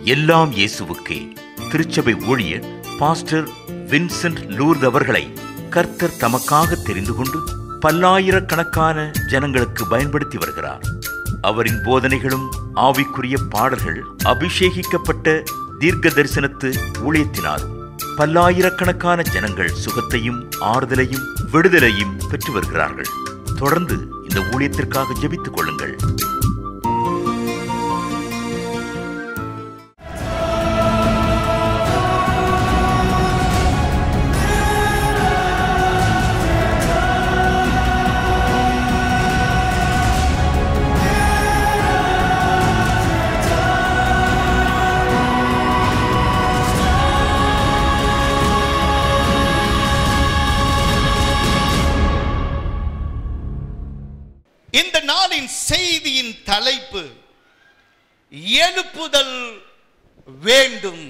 எல்லாம் இயேசுவுக்கே திருச்சபை ஊழியர் பாஸ்டர் வின்சென்ட் லூர்த் அவர்களை கர்த்தர் தமக்காக தெரிந்து கொண்டு பல்லாயிரக்கணக்கான ஜனங்களுக்கு பயன்படுத்தி வருகிறார் அவரின் போதனைகளும் ஆவிக்குரிய பாடல்கள் அபிஷேகிக்கப்பட்ட தீர்க்க தரிசனத்து ஊழியத்தினாலும் பல்லாயிரக்கணக்கான ஜனங்கள் சுகத்தையும் ஆறுதலையும் விடுதலையும் பெற்று வருகிறார்கள் தொடர்ந்து இந்த ஊழியத்திற்காக ஜெபித்துக் கொள்ளுங்கள் இந்த நாளின் செய்தியின் தலைப்பு எழுப்புதல் வேண்டும்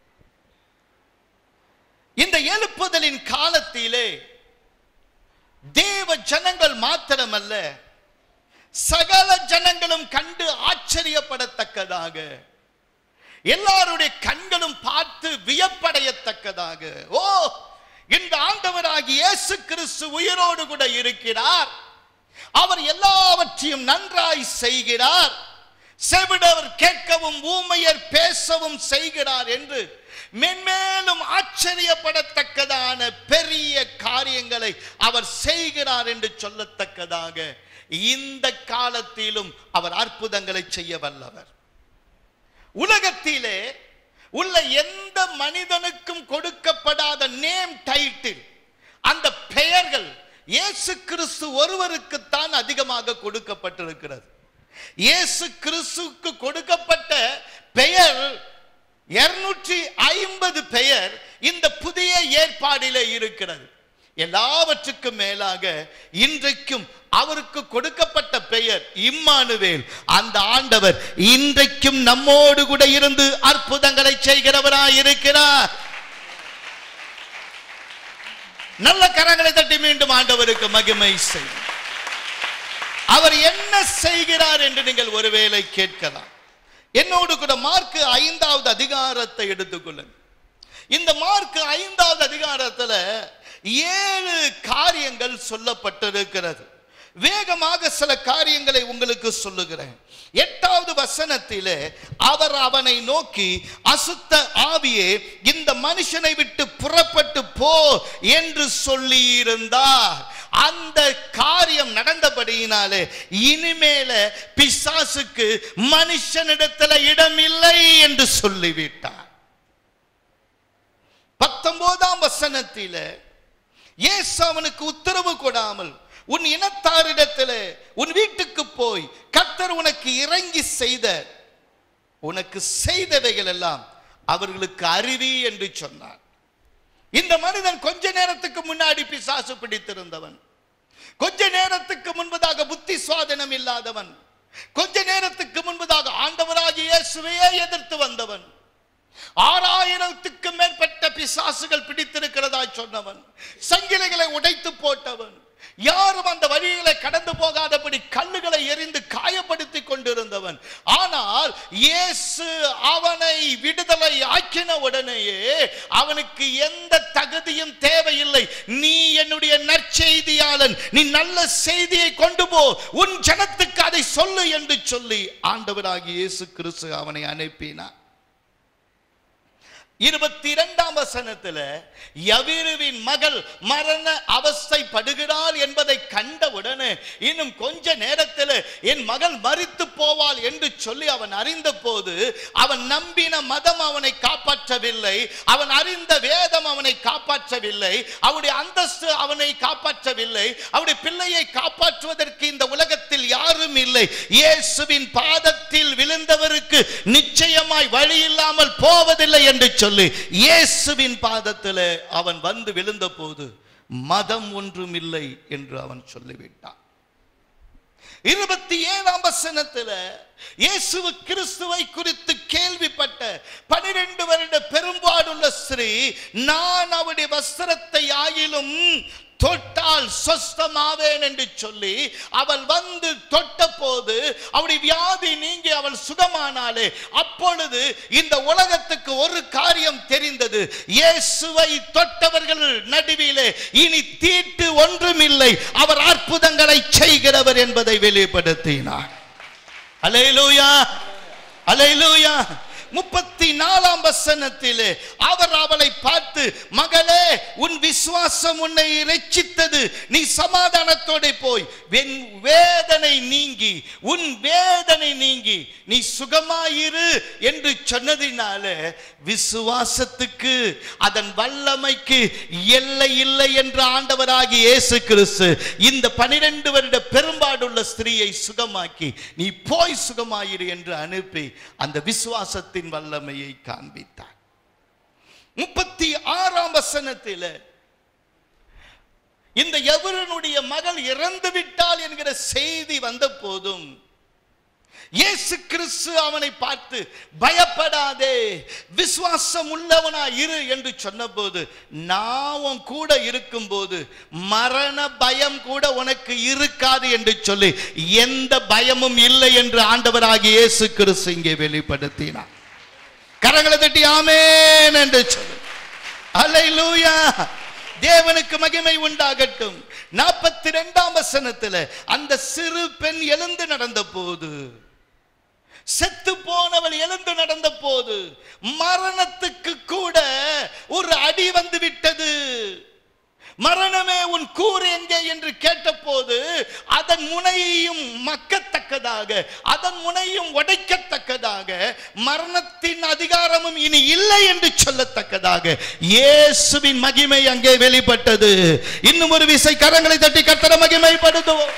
இந்த எழுப்புதலின் காலத்திலே தேவ ஜனங்கள் மாத்திரமல்ல சகல ஜனங்களும் கண்டு ஆச்சரியப்படத்தக்கதாக எல்லாருடைய கண்களும் பார்த்து வியப்படையத்தக்கதாக ஓ இந்த ஆண்டவராகிய இயேசு கிறிஸ்து உயிரோடு கூட இருக்கிறார் அவர் எல்லாவற்றையும் நன்றாய் செய்கிறார் செவிடவர் கேட்கவும் ஊமையர் பேசவும் செய்கிறார் என்று மென்மேலும் ஆச்சரியப்படத்தக்கதான பெரிய காரியங்களை அவர் செய்கிறார் என்று சொல்லத்தக்கதாக இந்த காலத்திலும் அவர் அற்புதங்களை செய்ய வல்லவர் உலகத்திலே உள்ள எந்த மனிதனுக்கும் கொடுக்கப்படாத நேம் டைட்டில் அந்த பெயர்கள் இயேசு கிறிஸ்து ஒருவருக்குத்தான் அதிகமாக கொடுக்கப்பட்டிருக்கிறது இயேசு கிறிஸ்துக்கு கொடுக்கப்பட்ட பெயர் இருநூற்றி ஐம்பது பெயர் இந்த புதிய ஏற்பாடிலே இருக்கிறது எல்லாவற்றுக்கும் மேலாக இன்றைக்கும் அவருக்கு கொடுக்கப்பட்ட பெயர் இம்மானுவேல் அந்த ஆண்டவர் இன்றைக்கும் நம்மோடு கூட இருந்து அற்புதங்களை செய்கிறவராய் இருக்கிறார் நல்ல கரங்களை தட்டி மீண்டும் ஆண்டவருக்கு மகிமை செய் அவர் என்ன செய்கிறார் என்று நீங்கள் ஒருவேளை கேட்கலாம் என்னோடு கூட மார்க் ஐந்தாவது அதிகாரத்தை எடுத்துக்கொள்ளுங்க இந்த மார்க் ஐந்தாவது அதிகாரத்துல ஏழு காரியங்கள் சொல்லப்பட்டிருக்கிறது வேகமாக சில காரியங்களை உங்களுக்கு சொல்லுகிறேன் எட்டாவது வசனத்திலே அவர் அவனை நோக்கி அசுத்த ஆவியே இந்த மனுஷனை விட்டு புறப்பட்டு போ என்று சொல்லி இருந்தார் அந்த காரியம் நடந்தபடியினாலே இனிமேல பிசாசுக்கு மனுஷனிடத்துல இடம் இல்லை என்று சொல்லிவிட்டார் பத்தொன்பதாம் வசனத்தில இயேசு அவனுக்கு உத்தரவு கொடாமல் உன் இனத்தாரிடத்திலே உன் வீட்டுக்கு போய் கர்த்தர் உனக்கு இறங்கி செய்த உனக்கு செய்தவைகள் எல்லாம் அவர்களுக்கு அறிவி என்று சொன்னார் இந்த மனிதன் கொஞ்ச நேரத்துக்கு முன்னாடி பிசாசு பிடித்திருந்தவன் கொஞ்ச நேரத்துக்கு முன்பதாக புத்தி சுவாதனம் இல்லாதவன் கொஞ்ச நேரத்துக்கு முன்பதாக ஆண்டவராகிய இயேசுவையே எதிர்த்து வந்தவன் ஆறாயிரத்துக்கு மேற்பட்ட பிசாசுகள் பிடித்திருக்கிறதா சொன்னவன் சங்கிலிகளை உடைத்து போட்டவன் யாரும் அந்த வழிகளை கடந்து போகாதபடி கல்லுகளை எரிந்து காயப்படுத்தி கொண்டிருந்தவன் ஆனால் இயேசு அவனை விடுதலை ஆக்கின உடனேயே அவனுக்கு எந்த தகுதியும் தேவையில்லை நீ என்னுடைய நற்செய்தியாளன் நீ நல்ல செய்தியை கொண்டு போ உன் ஜனத்துக்கு அதை சொல்லு என்று சொல்லி ஆண்டவராகிய இயேசு கிறிஸ்து அவனை அனுப்பினார் இருபத்தி இரண்டாம் வசனத்துல யவிருவின் மகள் மரண அவஸ்தைப்படுகிறாள் என்பதை கண்டவுடனே இன்னும் கொஞ்ச நேரத்தில் என் மகள் மரித்து போவாள் என்று சொல்லி அவன் அறிந்த போது அவன் நம்பின மதம் அவனை காப்பாற்றவில்லை அவன் அறிந்த வேதம் அவனை காப்பாற்றவில்லை அவருடைய அந்தஸ்து அவனை காப்பாற்றவில்லை அவருடைய பிள்ளையை காப்பாற்றுவதற்கு இந்த உலகத்தில் யாரும் இல்லை இயேசுவின் பாதத்தில் விழுந்தவருக்கு நிச்சயமாய் வழி இல்லாமல் போவதில்லை என்று சொல்லி இயேசுவின் பாதத்தில் அவன் வந்து விழுந்த போது மதம் ஒன்றும் இல்லை என்று அவன் சொல்லிவிட்டான் இருபத்தி ஏழாம் வசனத்துல இயேசு கிறிஸ்துவை குறித்து கேள்விப்பட்ட பனிரெண்டு வருட பெரும்பாடுள்ள ஸ்ரீ நான் அவருடைய வஸ்திரத்தை ஆயிலும் தொட்டால் சொஸ்தமாவேன் என்று சொல்லி அவள் வந்து தொட்ட போது அவளுடைய வியாதி நீங்கி அவள் சுகமாக ஜெபமானாலே அப்பொழுது இந்த உலகத்துக்கு ஒரு காரியம் தெரிந்தது இயேசுவை தொட்டவர்கள் நடுவிலே இனி தீட்டு ஒன்றுமில்லை அவர் அற்புதங்களை செய்கிறவர் என்பதை வெளிப்படுத்தினார் அலையிலூயா அலையிலூயா முப்பத்தி நாலாம் வசனத்திலே அவர் அவளை பார்த்து மகளே உன் விசுவாசம் உன்னை ரட்சித்தது நீ சமாதானத்தோட போய் வென் வேதனை நீங்கி உன் வேதனை நீங்கி நீ சுகமாயிரு என்று சொன்னதினால விசுவாசத்துக்கு அதன் வல்லமைக்கு எல்லை இல்லை என்று ஆண்டவராகி இயேசு கிறிஸ்து இந்த பனிரெண்டு வருட பெரும்பாடுள்ள ஸ்திரீயை சுகமாக்கி நீ போய் சுகமாயிரு என்று அனுப்பி அந்த விசுவாசத்தின் வல்லமையை காண்பித்தார் முப்பத்தி ஆறாம் வசனத்தில் இந்த எவரனுடைய மகள் இறந்து விட்டாள் என்கிற செய்தி வந்த போதும் இயேசு கிறிஸ்து அவனை பார்த்து பயப்படாதே விசுவாசம் உள்ளவனா இரு என்று சொன்னபோது நான் உன் கூட இருக்கும்போது மரண பயம் கூட உனக்கு இருக்காது என்று சொல்லி எந்த பயமும் இல்லை என்று ஆண்டவராகிய இயேசு கிறிஸ்து இங்கே வெளிப்படுத்தினார் கரங்களை தட்டி ஆமேன் என்று சொல்லு அல்லேலூயா தேவனுக்கு மகிமை உண்டாகட்டும் நாற்பத்தி ரெண்டாம் வசனத்துல அந்த சிறு பெண் எழுந்து நடந்த போது செத்து போனவள் எழுந்து நடந்த போது மரணத்துக்கு கூட ஒரு அடி வந்து விட்டது மரணமே உன் கூறு எங்கே என்று கேட்டபோது அதன் முனையையும் மக்கத்தக்கதாக அதன் முனையும் உடைக்கத்தக்கதாக மரணத்தின் அதிகாரமும் இனி இல்லை என்று சொல்லத்தக்கதாக இயேசுவின் மகிமை அங்கே வெளிப்பட்டது இன்னும் ஒரு விசை கரங்களை தட்டி கத்தர மகிமைப்படுத்துவோம்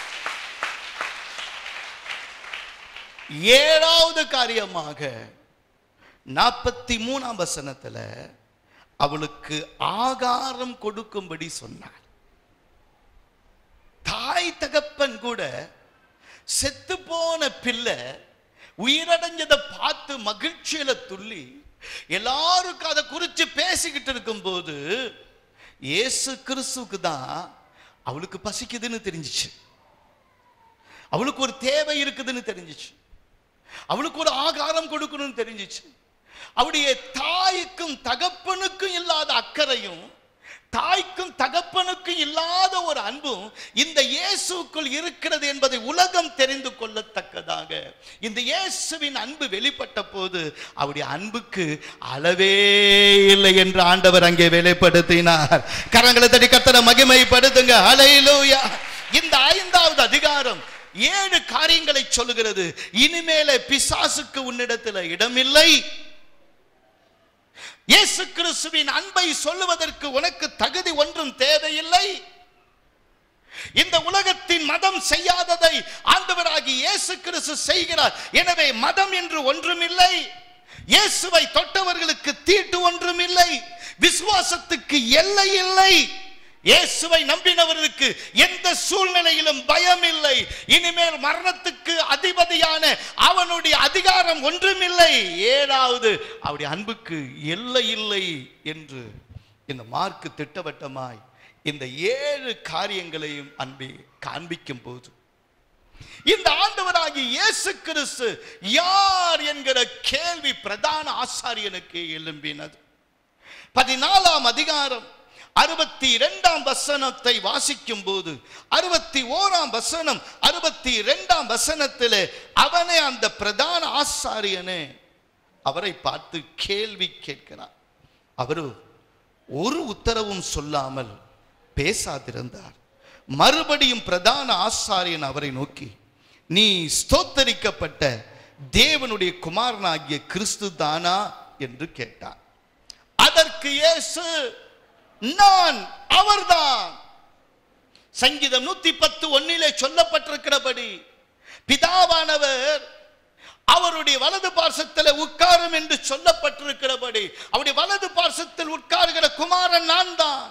ஏழாவது காரியமாக நாற்பத்தி மூணாம் வசனத்துல அவளுக்கு ஆகாரம் கொடுக்கும்படி சொன்னார் தாய் தகப்பன் கூட செத்து போன பிள்ளை உயிரடைஞ்சதை பார்த்து மகிழ்ச்சியில துள்ளி எல்லாருக்கும் அதை குறித்து பேசிக்கிட்டு இருக்கும்போது இயேசு கிறிஸ்துவுக்கு தான் அவளுக்கு பசிக்குதுன்னு தெரிஞ்சிச்சு அவளுக்கு ஒரு தேவை இருக்குதுன்னு தெரிஞ்சிச்சு அவளுக்கு ஒரு ஆகாரம் கொடுக்கணும்னு தெரிஞ்சிச்சு அவருடைய தாய்க்கும் தகப்பனுக்கும் இல்லாத அக்கறையும் தாய்க்கும் தகப்பனுக்கும் இல்லாத ஒரு அன்பும் இந்த இயேசுக்குள் இருக்கிறது என்பதை உலகம் தெரிந்து கொள்ளத்தக்கதாக இந்த இயேசுவின் அன்பு வெளிப்பட்ட போது அவருடைய அன்புக்கு அளவே இல்லை என்று ஆண்டவர் அங்கே வெளிப்படுத்தினார் கரங்களை தடி கத்தர மகிமைப்படுத்துங்க அலையிலூயா இந்த ஐந்தாவது அதிகாரம் ஏழு காரியங்களை சொல்லுகிறது இனிமேல பிசாசுக்கு உன்னிடத்தில் இடமில்லை இயேசு கிறிஸ்துவின் அன்பை சொல்லுவதற்கு உனக்கு தகுதி ஒன்றும் தேவையில்லை இந்த உலகத்தின் மதம் செய்யாததை ஆண்டவராகி இயேசு கிறிஸ்து செய்கிறார் எனவே மதம் என்று ஒன்றுமில்லை இயேசுவை தொட்டவர்களுக்கு தீட்டு ஒன்றுமில்லை விசுவாசத்துக்கு எல்லை இல்லை இயேசுவை நம்பினவர்களுக்கு எந்த சூழ்நிலையிலும் பயம் இல்லை இனிமேல் மரணத்துக்கு அதிபதியான அவனுடைய அதிகாரம் ஒன்றுமில்லை ஏழாவது அவருடைய அன்புக்கு எல்லை இல்லை என்று இந்த மார்க்கு திட்டவட்டமாய் இந்த ஏழு காரியங்களையும் அன்பை காண்பிக்கும் போது இந்த ஆண்டவராகி இயேசு கிறிஸ்து யார் என்கிற கேள்வி பிரதான ஆசாரியனுக்கு எழும்பினது பதினாலாம் அதிகாரம் அறுபத்தி இரண்டாம் வசனத்தை வாசிக்கும் போது அறுபத்தி ஓராம் வசனம் அறுபத்தி இரண்டாம் வசனத்திலே அவனே அந்த பிரதான ஆசாரியனே அவரை பார்த்து கேள்வி கேட்கிறார் அவரு ஒரு உத்தரவும் சொல்லாமல் பேசாதிருந்தார் மறுபடியும் பிரதான ஆசாரியன் அவரை நோக்கி நீ ஸ்தோத்தரிக்கப்பட்ட தேவனுடைய குமாரனாகிய கிறிஸ்து தானா என்று கேட்டார் அதற்கு இயேசு நான் அவர்தான் சங்கீதம் நூத்தி பத்து ஒன்னிலே சொல்லப்பட்டிருக்கிறபடி பிதாவானவர் அவருடைய வலது பார்சத்தில் உட்காரும் என்று சொல்லப்பட்டிருக்கிறபடி அவருடைய வலது பார்சத்தில் உட்காருகிற குமாரன் நான் தான்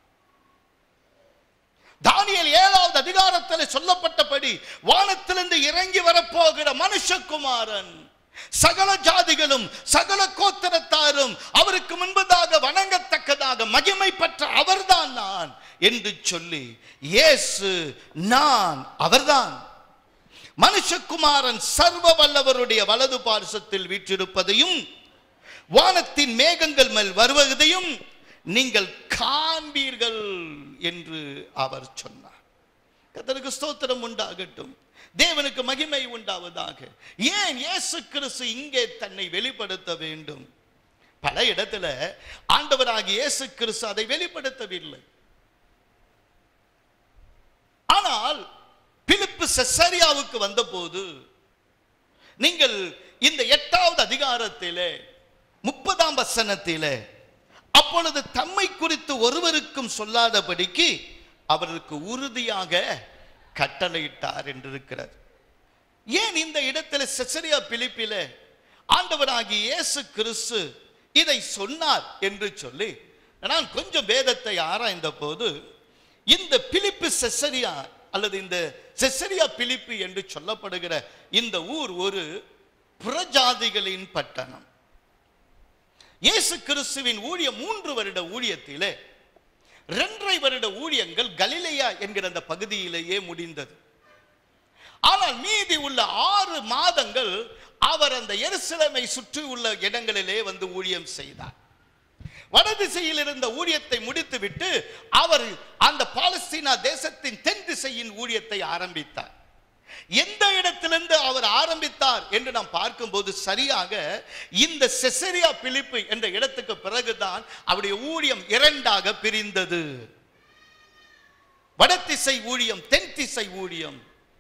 தானியல் ஏழாவது அதிகாரத்தில் சொல்லப்பட்டபடி வானத்திலிருந்து இறங்கி வரப்போகிற மனுஷகுமாரன் சகல ஜாதிகளும் சகல கோத்திரத்தாரும் அவருக்கு முன்பதாக வணங்கத்தக்கதாக மகிமை பெற்ற அவர்தான் நான் என்று சொல்லி இயேசு நான் அவர்தான் மனுஷகுமாரன் சர்வ வல்லவருடைய வலது பார்சத்தில் வீற்றிருப்பதையும் வானத்தின் மேகங்கள் மேல் வருவதையும் நீங்கள் காண்பீர்கள் என்று அவர் சொன்னார் கர்த்தருக்கு ஸ்தோத்திரம் உண்டாகட்டும் தேவனுக்கு மகிமை உண்டாவதாக ஏன் இயேசு கிறிஸ்து இங்கே தன்னை வெளிப்படுத்த வேண்டும் பல இடத்துல ஆண்டவராகிய இயேசு கிறிஸ்து அதை வெளிப்படுத்தவில்லை ஆனால் பிலிப்பு செசரியாவுக்கு வந்தபோது நீங்கள் இந்த எட்டாவது அதிகாரத்திலே முப்பதாம் வசனத்திலே அப்பொழுது தம்மை குறித்து ஒருவருக்கும் சொல்லாதபடிக்கு அவருக்கு உறுதியாக கட்டளையிட்டார் என்றிருக்கிறார் ஏன் இந்த இடத்துல செசரியா பிலிப்பிலே ஆண்டவராகிய இயேசு கிறிஸ்து இதை சொன்னார் என்று சொல்லி நான் கொஞ்சம் வேதத்தை ஆராய்ந்த போது இந்த பிலிப்பு செசரியா அல்லது இந்த செசரியா பிலிப்பு என்று சொல்லப்படுகிற இந்த ஊர் ஒரு புறஜாதிகளின் பட்டணம் இயேசு கிறிஸ்துவின் ஊழியம் மூன்று வருட ஊழியத்திலே இரண்டரை வருட ஊழியங்கள் கலிலேயா என்கிற அந்த பகுதியிலேயே முடிந்தது ஆனால் மீதி உள்ள ஆறு மாதங்கள் அவர் அந்த எருசலேமை சுற்றி உள்ள இடங்களிலே வந்து ஊழியம் செய்தார் வடதிசையில் இருந்த ஊழியத்தை முடித்துவிட்டு அவர் அந்த பாலஸ்தீனா தேசத்தின் தென் திசையின் ஊழியத்தை ஆரம்பித்தார் எந்த இடத்திலிருந்து அவர் ஆரம்பித்தார் என்று நாம் பார்க்கும்போது சரியாக இந்த செசரியா பிலிப்பு என்ற இடத்துக்கு பிறகுதான் அவருடைய ஊழியம் இரண்டாக பிரிந்தது வடதிசை ஊழியம் தென் திசை ஊழியம்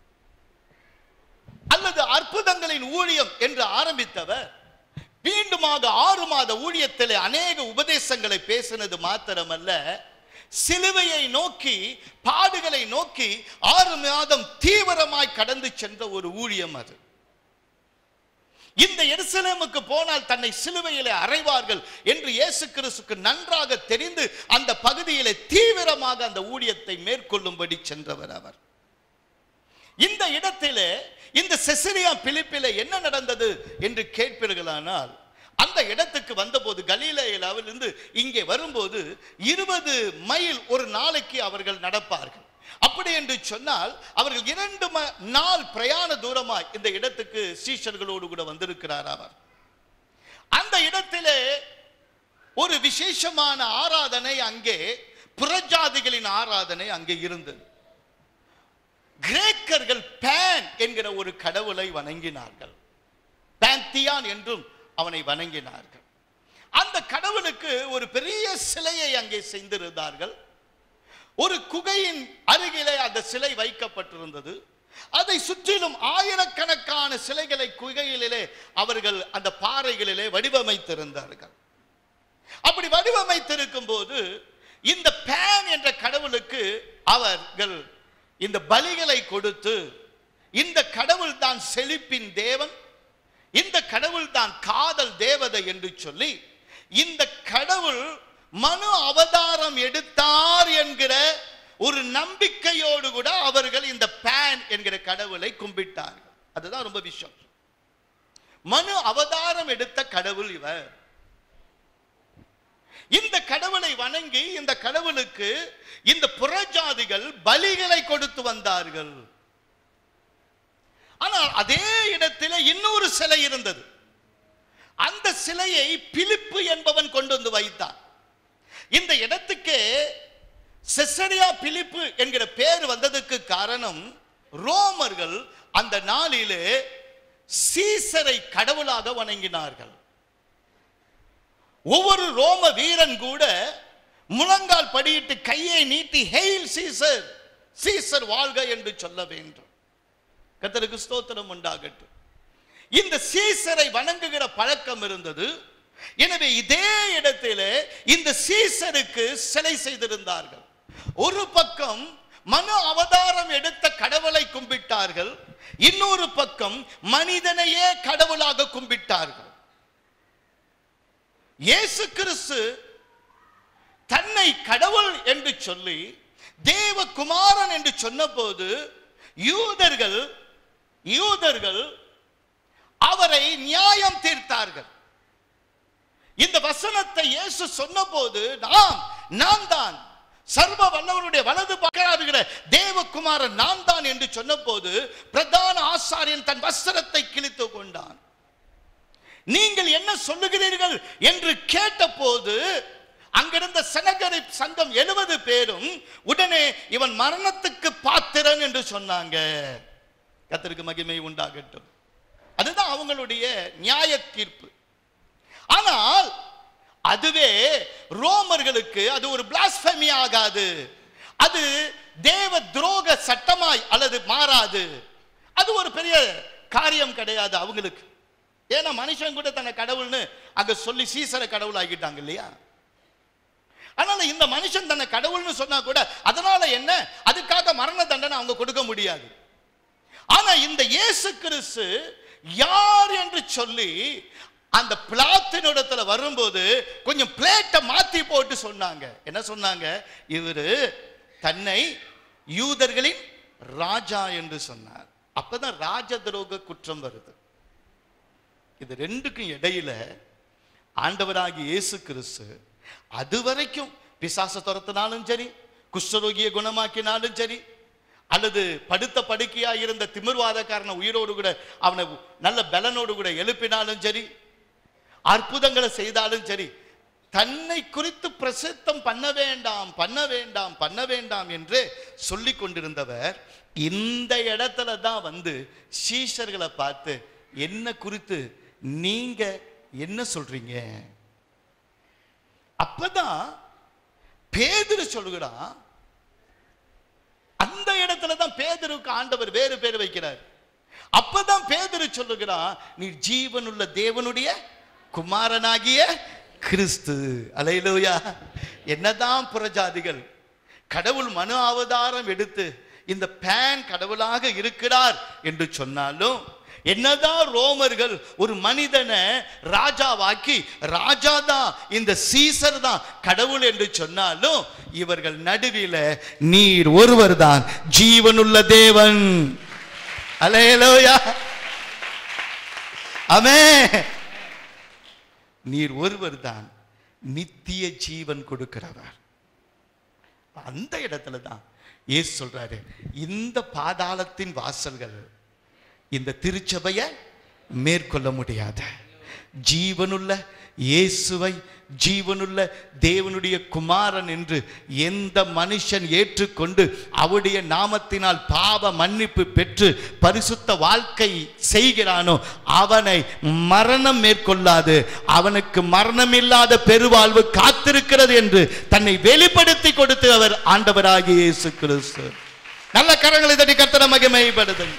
அல்லது அற்புதங்களின் ஊழியம் என்று ஆரம்பித்தவர் மீண்டுமாக ஆறு மாத ஊழியத்திலே அநேக உபதேசங்களை பேசினது மாத்திரமல்ல சிலுவையை நோக்கி பாடுகளை நோக்கி ஆறு மாதம் தீவிரமாய் கடந்து சென்ற ஒரு ஊழியம் அது இந்த எருசலேமுக்கு போனால் தன்னை சிலுவையிலே அறைவார்கள் என்று இயேசு கிறிஸ்துக்கு நன்றாக தெரிந்து அந்த பகுதியிலே தீவிரமாக அந்த ஊழியத்தை மேற்கொள்ளும்படி சென்றவர் அவர் இந்த இடத்திலே இந்த செசரியா பிலிப்பிலே என்ன நடந்தது என்று கேட்பீர்களானால் அந்த இடத்துக்கு வந்தபோது கலீலையிலிருந்து இங்கே வரும்போது இருபது மைல் ஒரு நாளைக்கு அவர்கள் நடப்பார்கள் அப்படி என்று சொன்னால் அவர்கள் இரண்டு ம- நாள் பிரயாண தூரமாய் இந்த இடத்துக்கு சீஷர்களோடு கூட வந்திருக்கிறார் அவர் அந்த இடத்திலே ஒரு விசேஷமான ஆராதனை அங்கே புறஜாதிகளின் ஆராதனை அங்கே இருந்தது கிரேக்கர்கள் பேன் என்கிற ஒரு கடவுளை வணங்கினார்கள் பேந்தியான் என்றும் அவனை வணங்கினார்கள் அந்த கடவுளுக்கு ஒரு பெரிய சிலையை அங்கே செய்திருந்தார்கள் ஒரு குகையின் அருகிலே அந்த சிலை வைக்கப்பட்டிருந்தது அதை சுற்றிலும் ஆயிரக்கணக்கான சிலைகளை குகைகளிலே அவர்கள் அந்த பாறைகளிலே வடிவமைத்திருந்தார்கள் அப்படி வடிவமைத்திருக்கும் போது இந்த பேன் என்ற கடவுளுக்கு அவர்கள் இந்த பலிகளை கொடுத்து இந்த கடவுள் தான் செழிப்பின் தேவன் இந்த கடவுள் தான் காதல் தேவதை என்று சொல்லி இந்த கடவுள் மனு அவதாரம் எடுத்தார் என்கிற ஒரு நம்பிக்கையோடு கூட அவர்கள் இந்த பேன் என்கிற கடவுளை கும்பிட்டார்கள் அதுதான் ரொம்ப விஷயம் மனு அவதாரம் எடுத்த கடவுள் இவர் இந்த கடவுளை வணங்கி இந்த கடவுளுக்கு இந்த புறஜாதிகள் பலிகளை கொடுத்து வந்தார்கள் ஆனால் அதே இடத்திலே இன்னொரு சிலை இருந்தது அந்த சிலையை பிலிப்பு என்பவன் கொண்டு வந்து வைத்தான் இந்த இடத்துக்கு செசரியா பிலிப்பு என்கிற பேர் வந்ததுக்கு காரணம் ரோமர்கள் அந்த நாளிலே சீசரை கடவுளாக வணங்கினார்கள் ஒவ்வொரு ரோம வீரன் கூட முழங்கால் படியிட்டு கையை நீட்டி ஹெயில் சீசர் சீசர் வாழ்க என்று சொல்ல வேண்டும் கர்த்தருக்கு ஸ்தோத்திரம் உண்டாகட்டும் இந்த சீசரை வணங்குகிற பழக்கம் இருந்தது எனவே இதே இடத்திலே இந்த சீசருக்கு சிலை செய்திருந்தார்கள் ஒரு பக்கம் மனு அவதாரம் எடுத்த கடவுளை கும்பிட்டார்கள் இன்னொரு பக்கம் மனிதனையே கடவுளாக கும்பிட்டார்கள் இயேசு கிறிஸ்து தன்னை கடவுள் என்று சொல்லி தேவகுமாரன் என்று சொன்னபோது யூதர்கள் யூதர்கள் அவரை நியாயம் தீர்த்தார்கள் இந்த வசனத்தை இயேசு சொன்னபோது நாம் நான் தான் சர்வ வல்லவருடைய வலது பக்கராகிற தேவகுமாரன் நான் தான் என்று சொன்னபோது பிரதான ஆசாரியன் தன் வஸ்திரத்தை கிழித்து கொண்டான் நீங்கள் என்ன சொல்லுகிறீர்கள் என்று கேட்டபோது அங்கிருந்த சனகரை சங்கம் எழுபது பேரும் உடனே இவன் மரணத்துக்கு பாத்திரன் என்று சொன்னாங்க கத்தருக்கு மகிமை உண்டாகட்டும் அதுதான் அவங்களுடைய நியாய தீர்ப்பு ஆனால் அதுவே ரோமர்களுக்கு அது ஒரு பிளாஸ்பமி ஆகாது அது தேவ துரோக சட்டமாய் அல்லது மாறாது அது ஒரு பெரிய காரியம் கிடையாது அவங்களுக்கு ஏன்னா மனுஷன் கூட தன்னை கடவுள்னு அங்க சொல்லி சீசரை கடவுள் ஆக்கிட்டாங்க இல்லையா அதனால இந்த மனுஷன் தன்னை கடவுள்னு சொன்னா கூட அதனால என்ன அதுக்காக மரண தண்டனை அவங்க கொடுக்க முடியாது ஆனா இந்த இயேசு கிறிஸ்து யார் என்று சொல்லி அந்த பிளாத்தினிடத்துல வரும்போது கொஞ்சம் பிளேட்டை மாத்தி போட்டு சொன்னாங்க என்ன சொன்னாங்க இவரு தன்னை யூதர்களின் ராஜா என்று சொன்னார் அப்பதான் ராஜ துரோக குற்றம் வருது இது ரெண்டுக்கும் இடையில ஆண்டவராகி இயேசு கிறிஸ்து அது வரைக்கும் பிசாச துரத்தினாலும் சரி குஷ்டரோகியை குணமாக்கினாலும் சரி அல்லது படுத்த படுக்கையா இருந்த திமிர்வாதக்காரனை உயிரோடு கூட அவனை நல்ல பலனோடு கூட எழுப்பினாலும் சரி அற்புதங்களை செய்தாலும் சரி தன்னை குறித்து பிரசித்தம் பண்ண வேண்டாம் பண்ண வேண்டாம் பண்ண வேண்டாம் என்று சொல்லிக் கொண்டிருந்தவர் இந்த இடத்துல தான் வந்து சீஷர்களை பார்த்து என்ன குறித்து நீங்க என்ன சொல்றீங்க அப்பதான் பேதுரு சொல்லுகிறான் அந்த இடத்துல தான் பேதுருக்கு ஆண்டவர் வேறு பேர் வைக்கிறார் அப்பதான் பேதுரு சொல்லுகிறான் நீ ஜீவனுள்ள தேவனுடைய குமாரனாகிய கிறிஸ்து அலையிலோயா என்னதான் புறஜாதிகள் கடவுள் மனு அவதாரம் எடுத்து இந்த பேன் கடவுளாக இருக்கிறார் என்று சொன்னாலும் என்னதான் ரோமர்கள் ஒரு மனிதனை ராஜாவாக்கி ராஜா தான் இந்த சீசர் தான் கடவுள் என்று சொன்னாலும் இவர்கள் நடுவில நீர் ஒருவர் தான் ஜீவனுள்ள தேவன் அலையலோயா அமே நீர் ஒருவர் தான் நித்திய ஜீவன் கொடுக்கிறவர் அந்த இடத்துல தான் ஏசு சொல்றாரு இந்த பாதாளத்தின் வாசல்கள் இந்த திருச்சபையை மேற்கொள்ள முடியாத ஜீவனுள்ள இயேசுவை ஜீவனுள்ள தேவனுடைய குமாரன் என்று எந்த மனுஷன் ஏற்றுக்கொண்டு அவருடைய நாமத்தினால் பாவ மன்னிப்பு பெற்று பரிசுத்த வாழ்க்கை செய்கிறானோ அவனை மரணம் மேற்கொள்ளாது அவனுக்கு மரணமில்லாத பெருவாழ்வு காத்திருக்கிறது என்று தன்னை வெளிப்படுத்தி கொடுத்து அவர் ஆண்டவராகிய இயேசு கிறிஸ்து நல்ல கரங்களை தட்டி கர்த்தர மகிமைப்படுதுங்க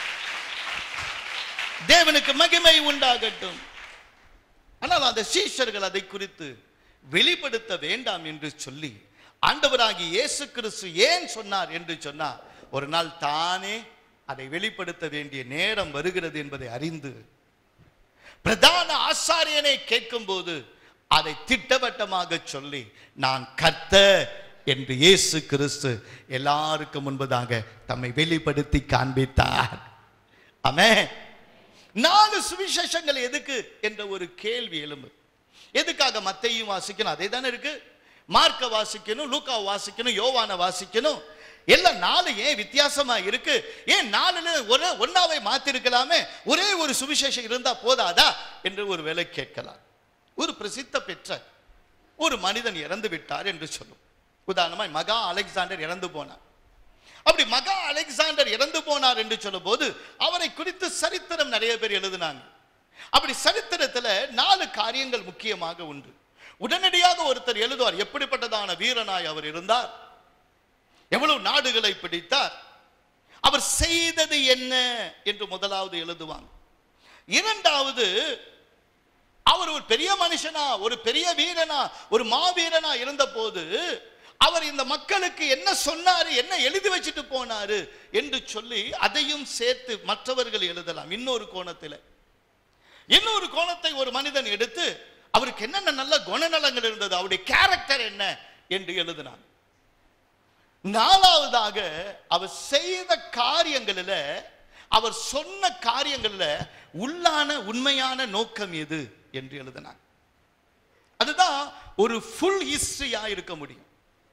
தேவனுக்கு மகிமை உண்டாகட்டும் ஆனால் அந்த சீஷர்கள் அதை குறித்து வெளிப்படுத்த வேண்டாம் என்று சொல்லி ஆண்டவராகி இயேசு கிறிஸ்து ஏன் சொன்னார் என்று சொன்னார் ஒரு நாள் தானே அதை வெளிப்படுத்த வேண்டிய நேரம் வருகிறது என்பதை அறிந்து பிரதான ஆசாரியனை கேட்கும்போது அதை திட்டவட்டமாக சொல்லி நான் கர்த்தர் என்று இயேசு கிறிஸ்து எல்லாருக்கும் முன்பதாக தம்மை வெளிப்படுத்தி காண்பித்தார் ஆமென் நாலு சுவிசேஷங்கள் எதுக்கு என்ற ஒரு கேள்வி எழும்பு எதுக்காக மத்தையும் வாசிக்கணும் அதே தானே இருக்கு மார்க்க வாசிக்கணும் லூக்கா வாசிக்கணும் யோவான வாசிக்கணும் எல்லாம் நாலு ஏன் வித்தியாசமா இருக்கு ஏன் நாலுல ஒரு ஒன்னாவை மாத்திருக்கலாமே ஒரே ஒரு சுவிசேஷம் இருந்தா போதாதா என்று ஒரு வேலை கேட்கலாம் ஒரு பிரசித்த பெற்ற ஒரு மனிதன் இறந்து விட்டார் என்று சொல்லும் உதாரணமாய் மகா அலெக்சாண்டர் இறந்து போனார் அப்படி மகா அலெக்சாண்டர் இறந்து போனார் என்று சொல்லும்போது அவரை குறித்து சரித்திரம் நிறைய பேர் எழுதினாங்க அப்படி சரித்திரத்துல நாலு காரியங்கள் முக்கியமாக உண்டு உடனடியாக ஒருத்தர் எழுதுவார் எப்படிப்பட்டதான வீரனாய் அவர் இருந்தார் எவ்வளவு நாடுகளை பிடித்தார் அவர் செய்தது என்ன என்று முதலாவது எழுதுவாங்க இரண்டாவது அவர் ஒரு பெரிய மனுஷனா ஒரு பெரிய வீரனா ஒரு மாவீரனா இருந்த போது அவர் இந்த மக்களுக்கு என்ன சொன்னாரு என்ன எழுதி வச்சுட்டு போனாரு என்று சொல்லி அதையும் சேர்த்து மற்றவர்கள் எழுதலாம் இன்னொரு கோணத்தில் இன்னொரு கோணத்தை ஒரு மனிதன் எடுத்து அவருக்கு என்னென்ன நல்ல குணநலங்கள் இருந்தது அவருடைய கேரக்டர் என்ன என்று எழுதினான் நாலாவதாக அவர் செய்த காரியங்களில் அவர் சொன்ன காரியங்களில் உள்ளான உண்மையான நோக்கம் எது என்று எழுதினார் அதுதான் ஒரு ஃபுல் ஹிஸ்டரியா இருக்க முடியும்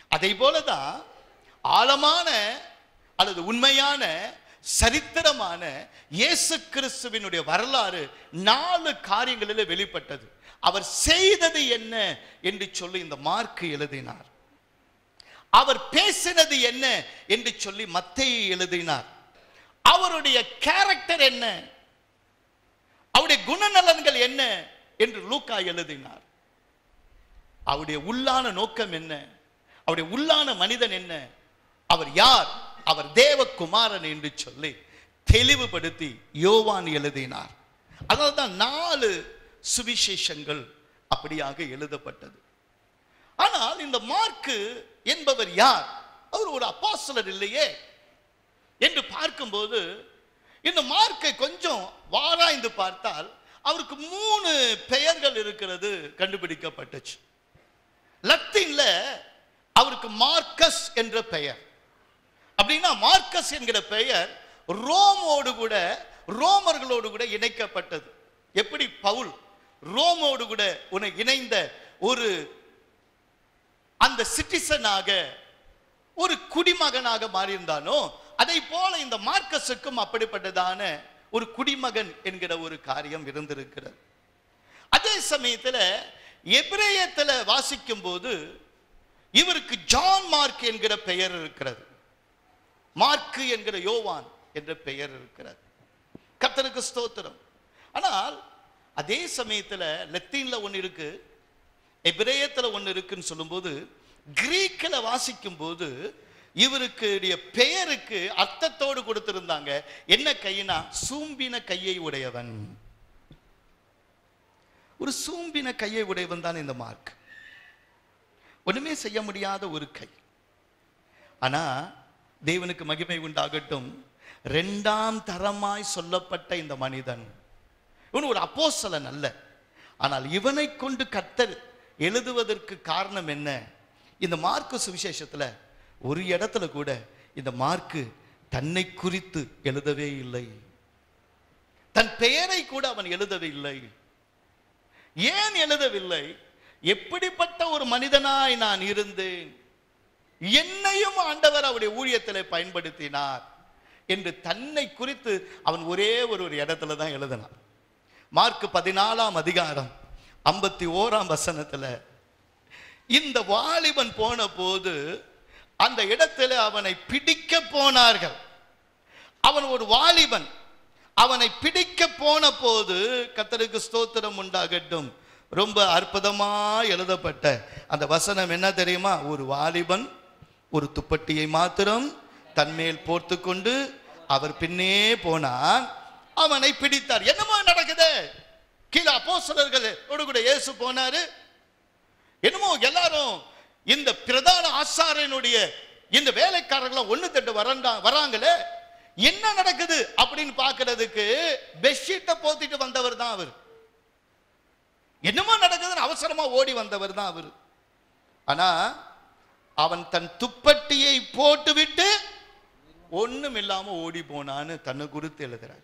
அதை போலதான் ஆழமான அல்லது உண்மையான சரித்திரமான இயேசு கிறிஸ்துவினுடைய வரலாறு நாலு காரியங்களில் வெளிப்பட்டது அவர் செய்தது என்ன என்று சொல்லி இந்த மார்க் எழுதினார் அவர் பேசினது என்ன என்று சொல்லி மத்தேயு எழுதினார் அவருடைய கேரக்டர் என்ன அவருடைய குணநலன்கள் என்ன என்று லூக்கா எழுதினார் அவருடைய உள்ளான நோக்கம் என்ன அவருடைய உள்ளான மனிதன் என்ன அவர் யார் அவர் தேவகுமாரன் என்று சொல்லி தெளிவுபடுத்தி யோவான் எழுதினார் அதனால தான் நாலு சுவிசேஷங்கள் அப்படியாக எழுதப்பட்டது ஆனால் இந்த மார்க்கு என்பவர் யார் அவர் ஒரு அப்பாஸ்தலர் இல்லையே என்று பார்க்கும்போது இந்த மார்க்கை கொஞ்சம் வாராய்ந்து பார்த்தால் அவருக்கு மூணு பெயர்கள் இருக்கிறது கண்டுபிடிக்கப்பட்டுச்சு லத்தீன்ல அவருக்கு மார்க்கஸ் என்ற பெயர் அப்படின்னா மார்க்கஸ் என்கிற பெயர் ரோமோடு கூட ரோமர்களோடு கூட இணைக்கப்பட்டது எப்படி பவுல் ரோமோடு கூட உன்னை இணைந்த ஒரு அந்த சிட்டிசனாக ஒரு குடிமகனாக மாறியிருந்தானோ அதை போல இந்த மார்க்கஸுக்கும் அப்படிப்பட்டதான ஒரு குடிமகன் என்கிற ஒரு காரியம் இருந்திருக்கிறது அதே சமயத்துல எபிரேயத்துல வாசிக்கும் போது இவருக்கு ஜான் மார்க் என்கிற பெயர் இருக்கிறது மார்க்கு என்கிற யோவான் என்ற பெயர் இருக்கிறது கர்த்தருக்கு ஸ்தோத்திரம் ஆனால் அதே சமயத்துல லத்தீன்ல ஒன்று இருக்கு எபிரேயத்துல ஒன்று இருக்குன்னு சொல்லும்போது கிரீக்கில் வாசிக்கும் போது இவருக்கு உடைய பெயருக்கு அர்த்தத்தோடு கொடுத்திருந்தாங்க என்ன கையினா சூம்பின கையை உடையவன் ஒரு சூம்பின கையை உடையவன் தான் இந்த மார்க் ஒண்ணுமே செய்ய முடியாத ஒரு கை ஆனா தேவனுக்கு மகிமை உண்டாகட்டும் ரெண்டாம் தரமாய் சொல்லப்பட்ட இந்த மனிதன் இவன் ஒரு அப்போஸ்தலன் அல்ல ஆனால் இவனை கொண்டு கர்த்தர் எழுதுவதற்கு காரணம் என்ன இந்த மார்க்கு சுவிசேஷத்துல ஒரு இடத்துல கூட இந்த மார்க்கு தன்னை குறித்து எழுதவே இல்லை தன் பெயரை கூட அவன் எழுதவில்லை ஏன் எழுதவில்லை எப்படிப்பட்ட ஒரு மனிதனாய் நான் இருந்தேன் என்னையும் ஆண்டவர் அவருடைய ஊழியத்திலே பயன்படுத்தினார் என்று தன்னை குறித்து அவன் ஒரே ஒரு ஒரு இடத்துல தான் எழுதினான் மார்க் பதினாலாம் அதிகாரம் ஐம்பத்தி ஓராம் வசனத்துல இந்த வாலிபன் போன போது அந்த இடத்துல அவனை பிடிக்க போனார்கள் அவன் ஒரு வாலிபன் அவனை பிடிக்க போன போது கத்தருக்கு ஸ்தோத்திரம் உண்டாகட்டும் ரொம்ப அற்புதமா எழுதப்பட்ட அந்த வசனம் என்ன தெரியுமா ஒரு வாலிபன் ஒரு துப்பட்டியை மாத்திரம் தன்மேல் போர்த்து கொண்டு அவர் பின்னே போனான் அவனை பிடித்தார் என்னமோ நடக்குது கீழே அப்போஸ்தலர்கள் கூட இயேசு போனாரு என்னமோ எல்லாரும் இந்த பிரதான ஆசாரியனுடைய இந்த வேலைக்காரர்கள் ஒண்ணு தட்டு வரண்டா வராங்களே என்ன நடக்குது அப்படின்னு பார்க்கிறதுக்கு பெட்ஷீட்டை போத்திட்டு வந்தவர் தான் அவர் என்னமோ நடக்குதுன்னு அவசரமா ஓடி வந்தவர் தான் அவர் ஆனா அவன் தன் துப்பட்டியை போட்டுவிட்டு ஒண்ணும் இல்லாம ஓடி போனான்னு தன்னை குறித்து எழுதுறார்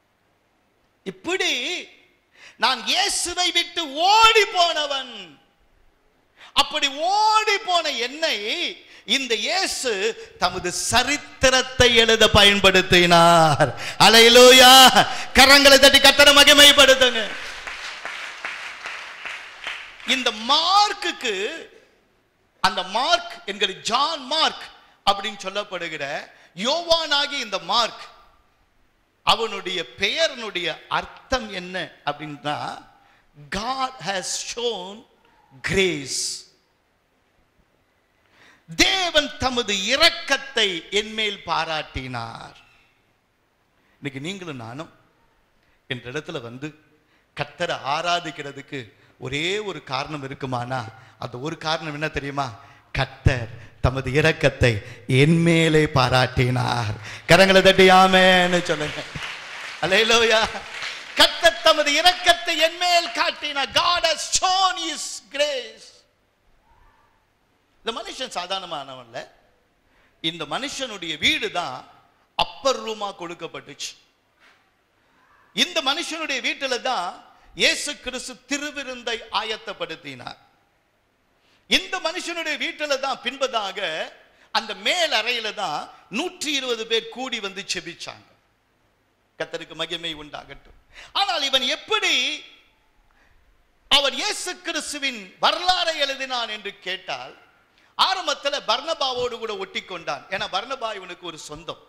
இப்படி நான் இயேசுவை விட்டு ஓடி போனவன் அப்படி ஓடி போன என்னை இந்த இயேசு தமது சரித்திரத்தை எழுத பயன்படுத்தினார் அலையிலூயா கரங்களை தட்டி கத்தர மகிமைப்படுத்துங்க இந்த மார்க்குக்கு அந்த மார்க் என்கிற ஜான் மார்க் அப்படின்னு சொல்லப்படுகிற யோவானாகி இந்த மார்க் அவனுடைய பெயரனுடைய அர்த்தம் என்ன அப்படின்னா God has shown grace தேவன் தமது இரக்கத்தை என்மேல் பாராட்டினார் இன்னைக்கு நீங்களும் நானும் என்ற இடத்துல வந்து கத்தரை ஆராதிக்கிறதுக்கு ஒரே ஒரு காரணம் இருக்குமானா அந்த ஒரு காரணம் என்ன தெரியுமா கத்தர் தமது இரக்கத்தை என் மேலே பாராட்டினார் கரங்களை தட்டி ஆமேன்னு சொல்லுங்க அல்லேலூயா கத்தர் தமது இரக்கத்தை என் மேல் காட்டினார் God has shown his grace இந்த மனுஷன் சாதாரணமானவன்ல இந்த மனுஷனுடைய வீடு தான் அப்பர் ரூமா கொடுக்கப்பட்டுச்சு இந்த மனுஷனுடைய வீட்டில தான் இயேசு கிறிஸ்து திருவிருந்தை ஆயத்தப்படுத்தினார் இந்த மனுஷனுடைய வீட்டில தான் பின்பதாக அந்த மேல் அறையில தான் நூற்றி இருபது பேர் கூடி வந்து செபிச்சாங்க கத்தருக்கு மகிமை உண்டாகட்டும் ஆனால் இவன் எப்படி அவர் இயேசு கிறிஸ்துவின் வரலாறை எழுதினான் என்று கேட்டால் ஆரம்பத்தில் பர்ணபாவோடு கூட ஒட்டி கொண்டான் ஏன்னா பர்ணபா இவனுக்கு ஒரு சொந்தம்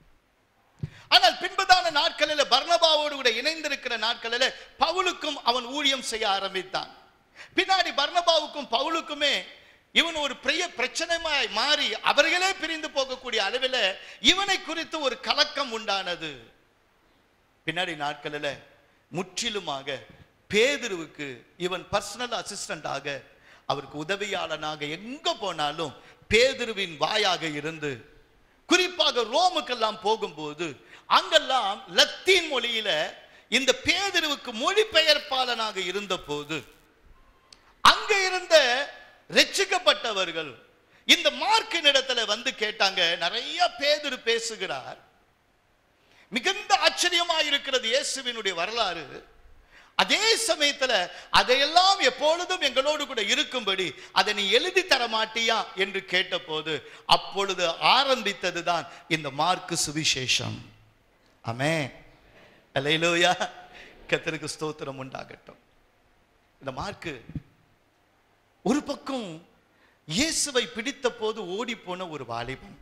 ஆனால் பின்பதான நாட்களில் பர்ணபாவோடு கூட இணைந்திருக்கிற நாட்களில் பவுலுக்கும் அவன் ஊழியம் செய்ய ஆரம்பித்தான் பின்னாடி பர்ணபாவுக்கும் பவுலுக்குமே இவன் ஒரு பெரிய பிரச்சனையாய் மாறி அவர்களே பிரிந்து போகக்கூடிய அளவில் இவனை குறித்து ஒரு கலக்கம் உண்டானது பின்னாடி நாட்களில் முற்றிலுமாக பேதுருவுக்கு இவன் பர்சனல் அசிஸ்டண்டாக அவருக்கு உதவியாளனாக எங்க போனாலும் பேதுருவின் வாயாக இருந்து குறிப்பாக ரோமுக்கெல்லாம் போகும்போது அங்கெல்லாம் லத்தீன் மொழியில இந்த பேதுருவுக்கு மொழிபெயர்ப்பாளனாக இருந்த போது அங்க இருந்த ரட்சிக்கப்பட்டவர்கள் இந்த மார்க்கின் இடத்துல வந்து கேட்டாங்க நிறைய பேதுரு பேசுகிறார் மிகுந்த ஆச்சரியமா இருக்கிறது இயேசுவினுடைய வரலாறு அதே சமயத்துல அதையெல்லாம் எப்பொழுதும் எங்களோடு கூட இருக்கும்படி அதை நீ எழுதி தர மாட்டியா என்று கேட்டபோது அப்பொழுது ஆரம்பித்ததுதான் இந்த மார்க்கு சுவிசேஷம் ஆமே அலையிலோயா கத்தருக்கு ஸ்தோத்திரம் உண்டாகட்டும் இந்த மார்க்கு ஒரு பக்கம் இயேசுவை பிடித்த போது ஓடி போன ஒரு வாலிபன்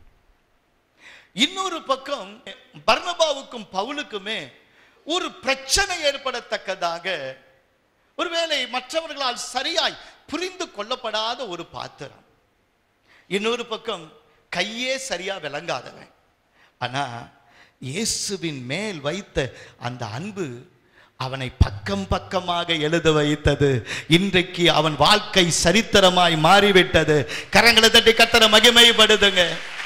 இன்னொரு பக்கம் பர்ணபாவுக்கும் பவுலுக்குமே ஒரு பிரச்சனை ஏற்படத்தக்கதாக ஒருவேளை மற்றவர்களால் சரியாய் புரிந்து கொள்ளப்படாத ஒரு பாத்திரம் இன்னொரு பக்கம் கையே சரியா விளங்காதவன் ஆனா இயேசுவின் மேல் வைத்த அந்த அன்பு அவனை பக்கம் பக்கமாக எழுத வைத்தது இன்றைக்கு அவன் வாழ்க்கை சரித்திரமாய் மாறிவிட்டது கரங்களை தட்டி கத்தர மகிமைப்படுதுங்க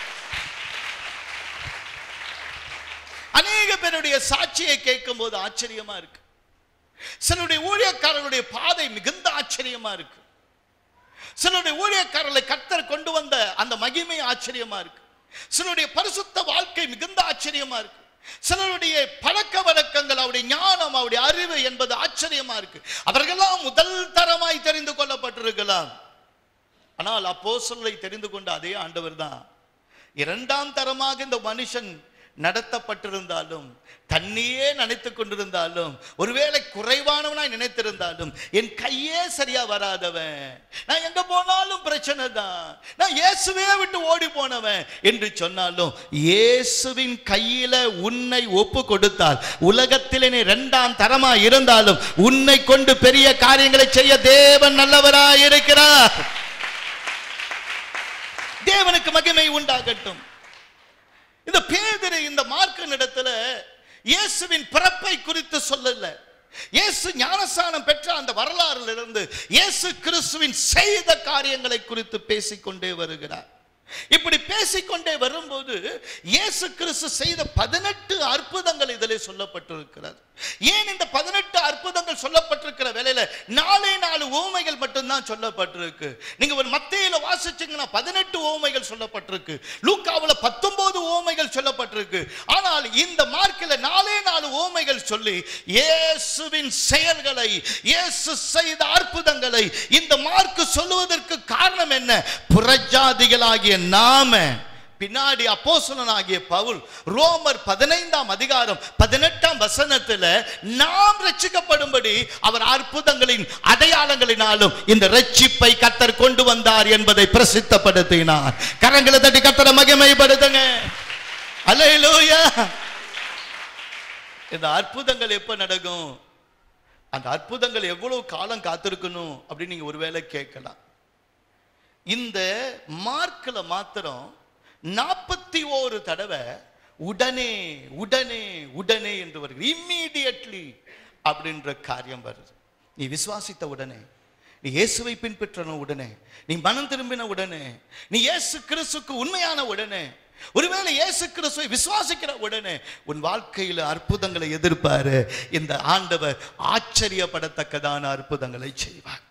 அநேக பேருடைய சாட்சியை கேட்கும் போது ஆச்சரியமா இருக்கு சிலருடைய ஊழியக்காரர்களுடைய பாதை மிகுந்த ஆச்சரியமா இருக்கு சிலருடைய ஊழியக்காரர்களை கத்தர் கொண்டு வந்த அந்த மகிமை ஆச்சரியமா இருக்கு சிலருடைய பரிசுத்த வாழ்க்கை மிகுந்த ஆச்சரியமா இருக்கு சிலருடைய பழக்க வழக்கங்கள் அவருடைய ஞானம் அவருடைய அறிவு என்பது ஆச்சரியமா இருக்கு அவர்களெல்லாம் முதல் தரமாய் தெரிந்து கொள்ளப்பட்டிருக்கலாம் ஆனால் அப்போ சொல்லை தெரிந்து கொண்ட அதே ஆண்டவர் தான் இரண்டாம் தரமாக இந்த மனுஷன் நடத்தப்பட்டிருந்தாலும் தண்ணியே நினைத்துக் கொண்டிருந்தாலும் ஒருவேளை குறைவானவனாய் நினைத்திருந்தாலும் என் கையே சரியா வராதவன் நான் எங்க போனாலும் பிரச்சனை தான் நான் இயேசுவே விட்டு ஓடி போனவன் என்று சொன்னாலும் இயேசுவின் கையில உன்னை ஒப்பு கொடுத்தால் உலகத்திலே நீ இரண்டாம் தரமா இருந்தாலும் உன்னை கொண்டு பெரிய காரியங்களை செய்ய தேவன் நல்லவராய் இருக்கிறார் தேவனுக்கு மகிமை உண்டாகட்டும் இந்த பேதரு இந்த மார்க்கன் இடத்துல இயேசுவின் பிறப்பை குறித்து சொல்லல இயேசு ஞானஸ்தானம் பெற்ற அந்த வரலாறுல இருந்து இயேசு கிறிஸ்துவின் செய்த காரியங்களை குறித்து பேசிக்கொண்டே வருகிறார் இப்படி பேசிக்கொண்டே வரும்போது இயேசு கிறிஸ்து செய்த பதினெட்டு அற்புதங்கள் இதிலே சொல்லப்பட்டிருக்கிறது ஏன் இந்த பதினெட்டு அற்புதங்கள் சொல்லப்பட்டிருக்கிற வேலையில நாலே நாலு ஓமைகள் மட்டும்தான் சொல்லப்பட்டிருக்கு நீங்க ஒரு மத்தியில வாசிச்சீங்கன்னா பதினெட்டு ஓமைகள் சொல்லப்பட்டிருக்கு லூக்காவுல பத்தொன்பது ஓமைகள் சொல்லப்பட்டிருக்கு ஆனால் இந்த மார்க்கில் நாலே நாலு ஓமைகள் சொல்லி இயேசுவின் செயல்களை இயேசு செய்த அற்புதங்களை இந்த மார்க்கு சொல்லுவதற்கு காரணம் என்ன புறஜாதிகளாகிய நாம பின்னாடி அப்போஸ்தலனாகிய பவுல் ரோமர் பதினைந்தாம் அதிகாரம் பதினெட்டாம் வசனத்துல நாம் ரட்சிக்கப்படும்படி அவர் அற்புதங்களின் அடையாளங்களினாலும் இந்த ரட்சிப்பை கத்தர் கொண்டு வந்தார் என்பதை பிரசித்தப்படுத்தினார் கரங்களை தட்டி கத்தரை மகிமைப்படுத்துங்க அல்லேலூயா இந்த அற்புதங்கள் எப்ப நடக்கும் அந்த அற்புதங்கள் எவ்வளவு காலம் காத்திருக்கணும் அப்படின்னு நீங்க ஒருவேளை கேட்கலாம் இந்த மார்க்ல மாத்திரம் நாற்பத்தி ஓரு தடவை உடனே உடனே உடனே என்று வருகிறது இம்மீடியட்லி அப்படின்ற காரியம் வருது நீ விசுவாசித்த உடனே நீ இயேசுவை பின்பற்றின உடனே நீ மனம் திரும்பின உடனே நீ இயேசு கிறிஸ்துக்கு உண்மையான உடனே ஒருவேளை இயேசு கிறிஸ்துவை விசுவாசிக்கிற உடனே உன் வாழ்க்கையில அற்புதங்களை எதிர்ப்பாரு இந்த ஆண்டவர் ஆச்சரியப்படத்தக்கதான அற்புதங்களை செய்வார்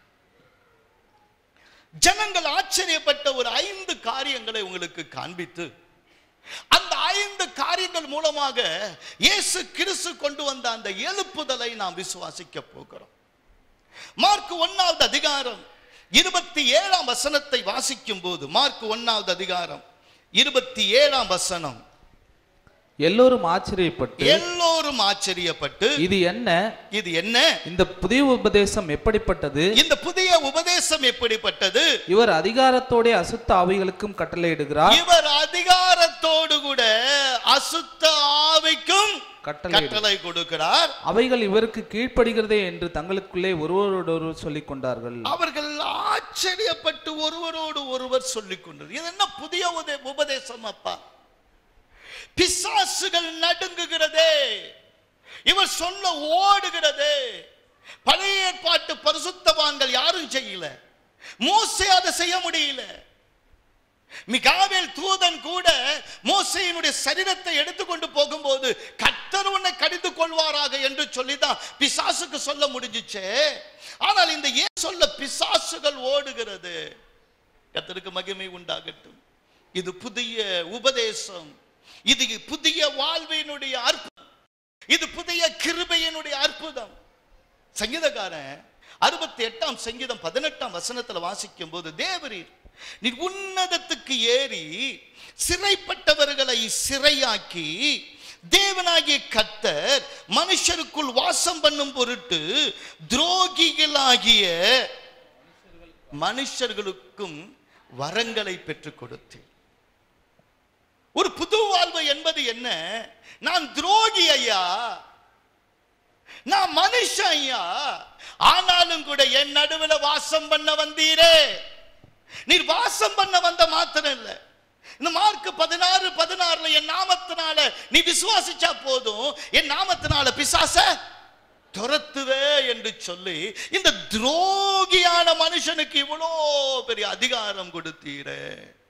ஜனங்கள் ஆச்சரியப்பட்ட ஒரு ஐந்து காரியங்களை உங்களுக்கு காண்பித்து அந்த ஐந்து காரியங்கள் மூலமாக இயேசு கிறிஸ்து கொண்டு வந்த அந்த எழுப்புதலை நாம் விசுவாசிக்க போகிறோம் மார்க் ஒன்னாவது அதிகாரம் இருபத்தி ஏழாம் வசனத்தை வாசிக்கும் போது மார்க் ஒன்னாவது அதிகாரம் இருபத்தி ஏழாம் வசனம் எல்லோரும் ஆச்சரியப்பட்டு எல்லோரும் ஆச்சரியப்பட்டு இது என்ன இது என்ன இந்த புதிய உபதேசம் எப்படிப்பட்டது இந்த புதிய உபதேசம் எப்படிப்பட்டது இவர் அதிகாரத்தோட அசுத்த ஆவிகளுக்கும் கட்டளையிடுகிறார் இவர் அதிகாரத்தோடு கூட அசுத்த ஆவிக்கும் கட்டளை கட்டளை கொடுக்கிறார் அவைகள் இவருக்கு கீழ்ப்படுகிறதே என்று தங்களுக்குள்ளே ஒருவரோடொருவர் சொல்லிக் கொண்டார்கள் அவர்கள் ஆச்சரியப்பட்டு ஒருவரோடு ஒருவர் சொல்லிக் கொண்டது இது என்ன புதிய உதே- உபதேசம் அப்பா பிசாசுகள் நடுங்குகிறதே இவர் சொல்ல ஓடுகிறதே பழைய ஏற்பாட்டு பரிசுத்தவான்கள் யாரும் செய்யல மோசே அதை செய்ய முடியல மிகாவேல் தூதன் கூட மோசையினுடைய சரீரத்தை எடுத்துக்கொண்டு போகும்போது கர்த்தர் உன்னை கடிந்து கொள்வாராக என்று சொல்லிதான் பிசாசுக்கு சொல்ல முடிஞ்சுச்சே ஆனால் இந்த ஏன் சொல்ல பிசாசுகள் ஓடுகிறது கர்த்தருக்கு மகிமை உண்டாகட்டும் இது புதிய உபதேசம் இது புதிய வாழ்வினுடைய அற்புதம் இது புதிய கிருபையினுடைய அற்புதம் சங்கீதக்காரன் அறுபத்தி எட்டாம் சங்கீதம் பதினெட்டாம் வசனத்துல வாசிக்கும் போது தேவரீர் நீ உன்னதத்துக்கு ஏறி சிறைப்பட்டவர்களை சிறையாக்கி தேவனாகிய கர்த்தர் மனுஷருக்குள் வாசம் பண்ணும் பொருட்டு துரோகிகளாகிய மனுஷர்களுக்கும் வரங்களை பெற்றுக் கொடுத்தேன் ஒரு புது வாழ்வு என்பது என்ன நான் துரோகி ஐயா நான் மனுஷன் ஐயா ஆனாலும் கூட என் நடுவுல வாசம் பண்ண வந்தீரே நீர் வாசம் பண்ண வந்த மாத்திரம் இல்ல இந்த மார்க் பதினாறு பதினாறுல என் நாமத்தினால நீ விசுவாசிச்சா போதும் என் நாமத்தினால பிசாச துரத்துவே என்று சொல்லி இந்த துரோகியான மனுஷனுக்கு இவ்வளோ பெரிய அதிகாரம் கொடுத்தீரே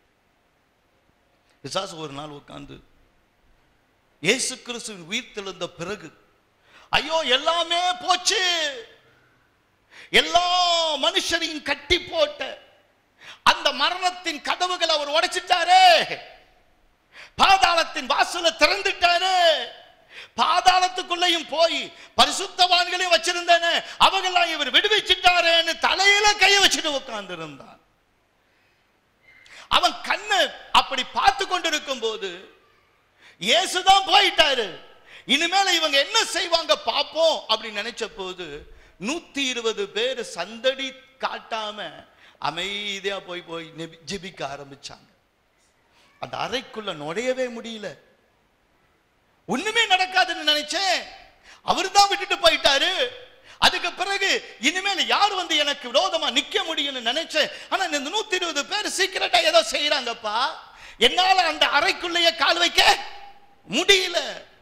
பிசாசு ஒரு நாள் உட்கார்ந்து இயேசு கிறிஸ்துவின் உயிர் தெழுந்த பிறகு ஐயோ எல்லாமே போச்சு எல்லா மனுஷரையும் கட்டி போட்ட அந்த மரணத்தின் கதவுகளை அவர் உடைச்சிட்டாரே பாதாளத்தின் வாசலை திறந்துட்டாரு பாதாளத்துக்குள்ளேயும் போய் பரிசுத்தவான்களையும் வச்சிருந்தானே அவங்கெல்லாம் இவர் விடுவிச்சிட்டாரேன்னு தலையில கைய வச்சுட்டு உட்கார்ந்து இருந்தான் அவன் கண்ணு அப்படி பார்த்து கொண்டிருக்கும் போது இயேசுதான் போயிட்டாரு இனிமேல இவங்க என்ன செய்வாங்க பார்ப்போம் அப்படின்னு நினைச்ச போது நூத்தி இருபது பேர் சந்தடி காட்டாம அமைதியா போய் போய் நெபி- ஜெபிக்க ஆரம்பிச்சாங்க அந்த அறைக்குள்ள நுழையவே முடியல ஒண்ணுமே நடக்காதுன்னு நினைச்சேன் அவர் தான் விட்டுட்டு போயிட்டாரு அதுக்கு பிறகு இனிமேல் யார் வந்து எனக்கு விரோதமா நிக்க முடியும்னு நினைச்சேன் ஆனா இந்த நூத்தி இருபது பேர் சீக்கிரட்டா ஏதோ செய்யறாங்கப்பா என்னால அந்த அறைக்குள்ளேயே கால் வைக்க முடியல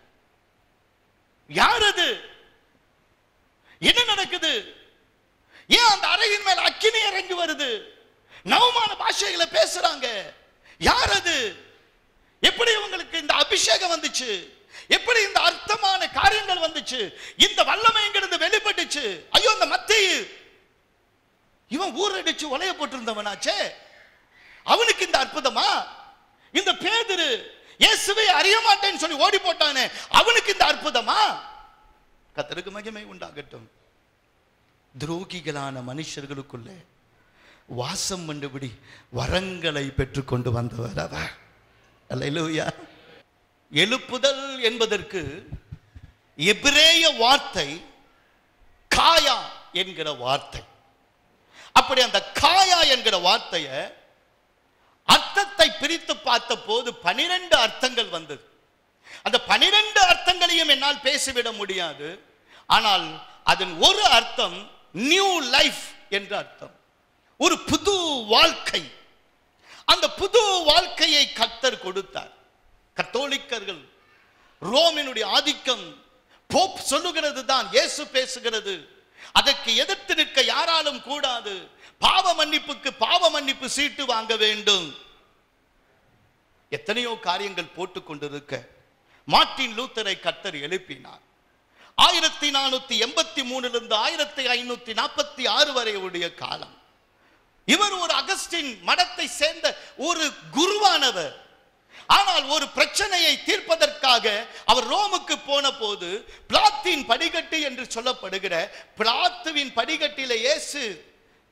யார் அது என்ன நடக்குது ஏன் அந்த அறையின் மேல் அக்கினி இறங்கி வருது நவமான பாஷைகளை பேசுறாங்க யார் அது எப்படி இவங்களுக்கு இந்த அபிஷேகம் வந்துச்சு எப்படி இந்த அர்த்தமான காரியங்கள் வந்துச்சு இந்த வல்லமை எங்கிருந்து வெளிப்பட்டுச்சு ஐயோ இந்த மத்தேயு இவன் ஊரடிச்சு உலைய போட்டிருந்தவனாச்சே அவனுக்கு இந்த அற்புதமா இந்த பேதுரு இயேசுவை அறிய மாட்டேன்னு சொல்லி ஓடி போட்டானே அவனுக்கு இந்த அற்புதமா கத்தருக்கு மகிமை உண்டாகட்டும் துரோகிகளான மனுஷர்களுக்குள்ளே வாசம் கண்டுபிடி வரங்களை பெற்றுக்கொண்டு வந்தவர் அவர் அல்லேலூயா எழுப்புதல் என்பதற்கு எபிரேய வார்த்தை காயா என்கிற வார்த்தை அப்படி அந்த காயா என்கிற வார்த்தையை அர்த்தத்தை பிரித்து பார்த்த போது பனிரெண்டு அர்த்தங்கள் வந்தது அந்த பனிரெண்டு அர்த்தங்களையும் என்னால் பேசிவிட முடியாது ஆனால் அதன் ஒரு அர்த்தம் நியூ லைஃப் என்ற அர்த்தம் ஒரு புது வாழ்க்கை அந்த புது வாழ்க்கையை கர்த்தர் கொடுத்தார் கத்தோலிக்கர்கள் ரோமினுடைய ஆதிக்கம் போப் சொல்லுகிறது தான் இயேசு பேசுகிறது அதற்கு எதிர்த்து நிற்க யாராலும் கூடாது பாவ மன்னிப்புக்கு பாவ மன்னிப்பு சீட்டு வாங்க வேண்டும் எத்தனையோ காரியங்கள் போட்டுக் கொண்டிருக்க மார்ட்டின் லூத்தரை கர்த்தர் எழுப்பினார் ஆயிரத்தி நானூத்தி எண்பத்தி மூணுலிருந்து ஆயிரத்தி ஐநூத்தி நாற்பத்தி ஆறு வரை உடைய காலம் இவர் ஒரு அகஸ்டின் மடத்தை சேர்ந்த ஒரு குருவானவர் ஆனால் ஒரு பிரச்சனையை தீர்ப்பதற்காக அவர் ரோமுக்கு போன போது பிளாத்தின் படிக்கட்டு என்று சொல்லப்படுகிற பிளாத்துவின் படிக்கட்டில இயேசு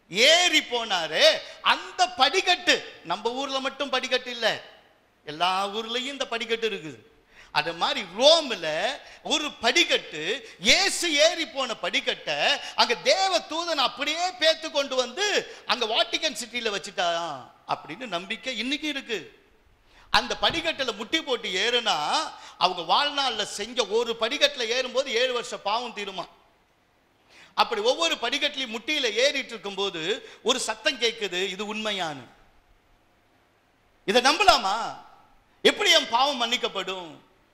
ஏறி போனாரு அந்த படிக்கட்டு நம்ம ஊர்ல மட்டும் படிக்கட்டு இல்ல எல்லா ஊர்லயும் இந்த படிக்கட்டு இருக்குது அது மாதிரி ரோம்ல ஒரு படிக்கட்டு இயேசு ஏறி போன படிக்கட்டை அங்க தேவ தூதன் அப்படியே பேத்து கொண்டு வந்து அங்க வாட்டிகன் சிட்டில வச்சுட்டான் அப்படின்னு நம்பிக்கை இன்னைக்கு இருக்கு அந்த படிக்கட்டுல முட்டி போட்டு ஏறுனா அவங்க வாழ்நாள்ல செஞ்ச ஒரு படிக்கட்டுல ஏறும்போது ஏழு வருஷம் பாவம் தீருமா அப்படி ஒவ்வொரு படிக்கட்டிலையும் முட்டியில ஏறிட்டு இருக்கும்போது ஒரு சத்தம் கேட்குது இது உண்மையான இதை நம்பலாமா எப்படி என் பாவம் மன்னிக்கப்படும்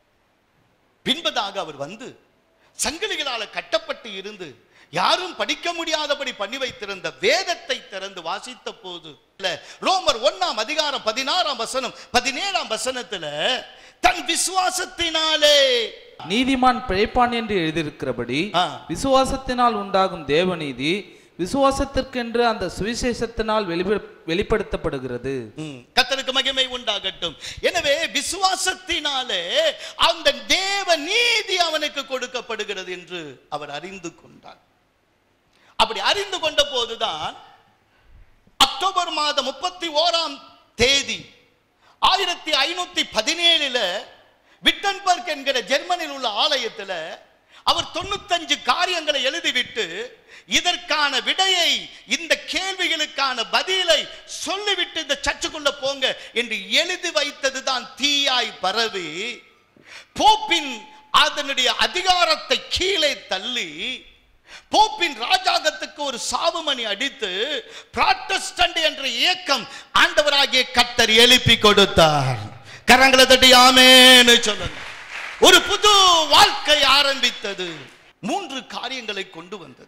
பின்பதாக அவர் வந்து சங்கிலிகளால கட்டப்பட்டு இருந்து யாரும் படிக்க முடியாதபடி பண்ணி வைத்திருந்த வேதத்தை திறந்து வாசித்த போது இல்ல, ரோமர் ஒண்ணாம் அதிகாரம் பதினாறாம் வசனம் பதினேழாம் வசனத்துல தன் விசுவாசத்தினாலே நீதிமான் பிழைப்பான் என்று எழுதியிருக்கிறபடி ஆ. விசுவாசத்தினால் உண்டாகும் தேவநீதி விசுவாசத்திற்கென்று அந்த சுவிசேஷத்தினால் வெளிப்ப- வெளிப்படுத்தப்படுகிறது ம், கர்த்தருக்கு மகிமை உண்டாகட்டும் எனவே விசுவாசத்தினாலே அந்த தேவ நீதி அவனுக்கு கொடுக்கப்படுகிறது என்று அவர் அறிந்து கொண்டார் அப்படி அறிந்து கொண்ட போதுதான் அக்டோபர் மாதம் முப்பத்தி ஓராம் தேதி ஆயிரத்தி ஐநூத்தி பதினேழுல விட்டன்பர்க் என்கிற ஜெர்மனியில் உள்ள ஆலயத்துல அவர் தொண்ணூத்தஞ்சு காரியங்களை எழுதிவிட்டு இதற்கான விடையை இந்த கேள்விகளுக்கான பதிலை சொல்லிவிட்டு இந்த சர்ச்சுக்குள்ள போங்க என்று எழுதி வைத்ததுதான் தீயாய் பரவி போப்பின் அதனுடைய அதிகாரத்தை கீழே தள்ளி போப்பின் ராஜாங்கத்துக்கு ஒரு சாவுமணி அடித்து பிராட்டஸ்டன்ட் என்ற இயக்கம் ஆண்டவராகிய கர்த்தர் எழுப்பி கொடுத்தார் கரங்களை தட்டி ஆமேன்னு சொல்லுங்க ஒரு புது வாழ்க்கை ஆரம்பித்தது மூன்று காரியங்களை கொண்டு வந்தது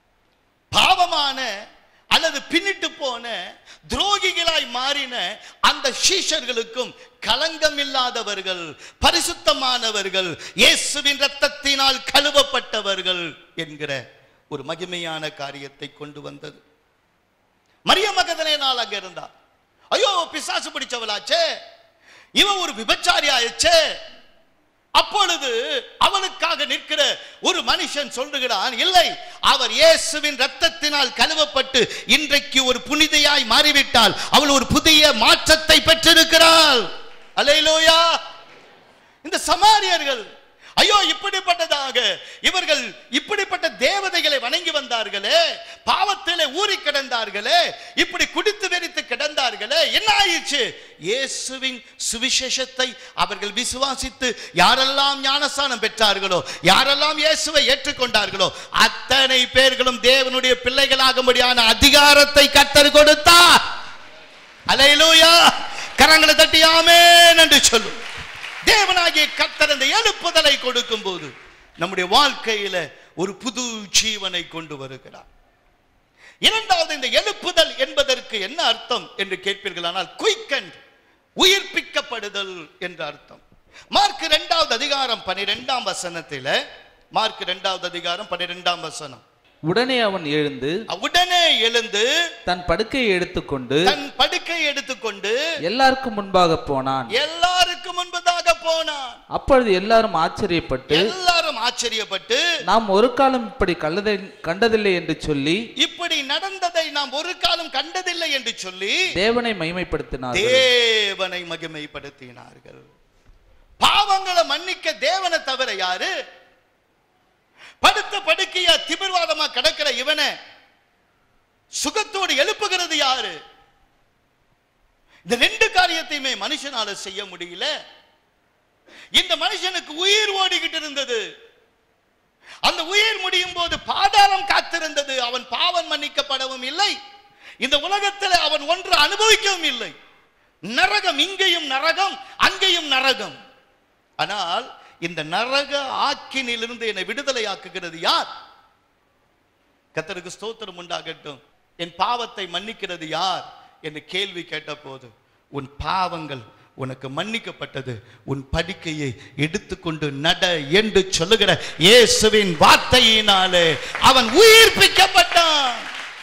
பாவமான அல்லது பின்னிட்டு போன துரோகிகளாய் மாறின அந்த சீஷர்களுக்கும் களங்கம் இல்லாதவர்கள் பரிசுத்தமானவர்கள் இயேசுவின் ரத்தத்தினால் கழுவப்பட்டவர்கள் என்கிற ஒரு மகிமையான காரியத்தை கொண்டு வந்தது மரிய மகதலே நாள் அங்க இருந்தா ஐயோ பிசாசு பிடிச்சவளாச்சே இவன் ஒரு விபச்சாரி ஆயிடுச்சே அப்பொழுது அவனுக்காக நிற்கிற ஒரு மனுஷன் சொல்லுகிறான் இல்லை அவர் இயேசுவின் ரத்தத்தினால் கழுவப்பட்டு இன்றைக்கு ஒரு புனிதையாய் மாறிவிட்டால் அவள் ஒரு புதிய மாற்றத்தை பெற்றிருக்கிறாள் அலையிலோயா இந்த சமாரியர்கள் ஐயோ இப்படிப்பட்டதாக இவர்கள் இப்படிப்பட்ட தேவதைகளை வணங்கி வந்தார்களே பாவத்திலே ஊறி கிடந்தார்களே இப்படி குடித்து வெறித்து கிடந்தார்களே என்ன ஆயிடுச்சு இயேசுவின் சுவிசேஷத்தை அவர்கள் விசுவாசித்து யாரெல்லாம் ஞானஸ்தானம் பெற்றார்களோ யாரெல்லாம் இயேசுவை ஏற்றுக்கொண்டார்களோ அத்தனை பேர்களும் தேவனுடைய பிள்ளைகளாகும்படியான அதிகாரத்தை கத்தர் கொடுத்தார் அலையிலூயா கரங்களை தட்டி ஆமென் என்று சொல்லும் தேவனாகிய கர்த்தர் அந்த எழுப்புதலை கொடுக்கும் போது நம்முடைய வாழ்க்கையில ஒரு புது ஜீவனை கொண்டு வருகிறார் இரண்டாவது இந்த எழுப்புதல் என்பதற்கு என்ன அர்த்தம் என்று கேட்பீர்களானால் குயிக்கண்ட் உயிர்ப்பிக்கப்படுதல் என்ற அர்த்தம் மார்க் இரண்டாவது அதிகாரம் பனிரெண்டாம் வசனத்தில மார்க் இரண்டாவது அதிகாரம் பனிரெண்டாம் வசனம் உடனே அவன் எழுந்து உடனே எழுந்து தன் படுக்கையை எடுத்துக்கொண்டு தன் படுக்கை எடுத்துக்கொண்டு எல்லாருக்கும் முன்பாக போனான் எல்லாருக்கும் முன்பதாக போனான் அப்பொழுது எல்லாரும் ஆச்சரியப்பட்டு எல்லாரும் ஆச்சரியப்பட்டு நாம் ஒரு காலம் இப்படி கல்லதை கண்டதில்லை என்று சொல்லி இப்படி நடந்ததை நாம் ஒரு காலம் கண்டதில்லை என்று சொல்லி தேவனை மகிமைப்படுத்தினார்கள் தேவனை மகிமைப்படுத்தினார்கள் பாவங்களை மன்னிக்க தேவனை தவிர யாரு படுத்த படுக்கையா திமிர்வாதமா கிடக்கிற இவனை சுகத்தோடு எழுப்புகிறது யாரு இந்த ரெண்டு காரியத்தையுமே மனுஷனால செய்ய முடியல இந்த மனுஷனுக்கு உயிர் ஓடிக்கிட்டு இருந்தது அந்த உயிர் முடியும் போது பாதாளம் காத்திருந்தது அவன் பாவம் மன்னிக்கப்படவும் இல்லை இந்த உலகத்தில் அவன் ஒன்று அனுபவிக்கவும் இல்லை நரகம் இங்கேயும் நரகம் அங்கேயும் நரகம் ஆனால் இந்த நரக ஆக்கினிலிருந்து என்னை விடுதலை ஆக்குகிறது யார் கத்தருக்கு ஸ்தோத்திரம் உண்டாகட்டும் என் பாவத்தை மன்னிக்கிறது யார் என்று கேள்வி கேட்டபோது உன் பாவங்கள் உனக்கு மன்னிக்கப்பட்டது உன் படிக்கையை எடுத்துக்கொண்டு நட என்று சொல்லுகிற இயேசுவின் வார்த்தையினாலே அவன் உயிர்ப்பிக்கப்பட்டான்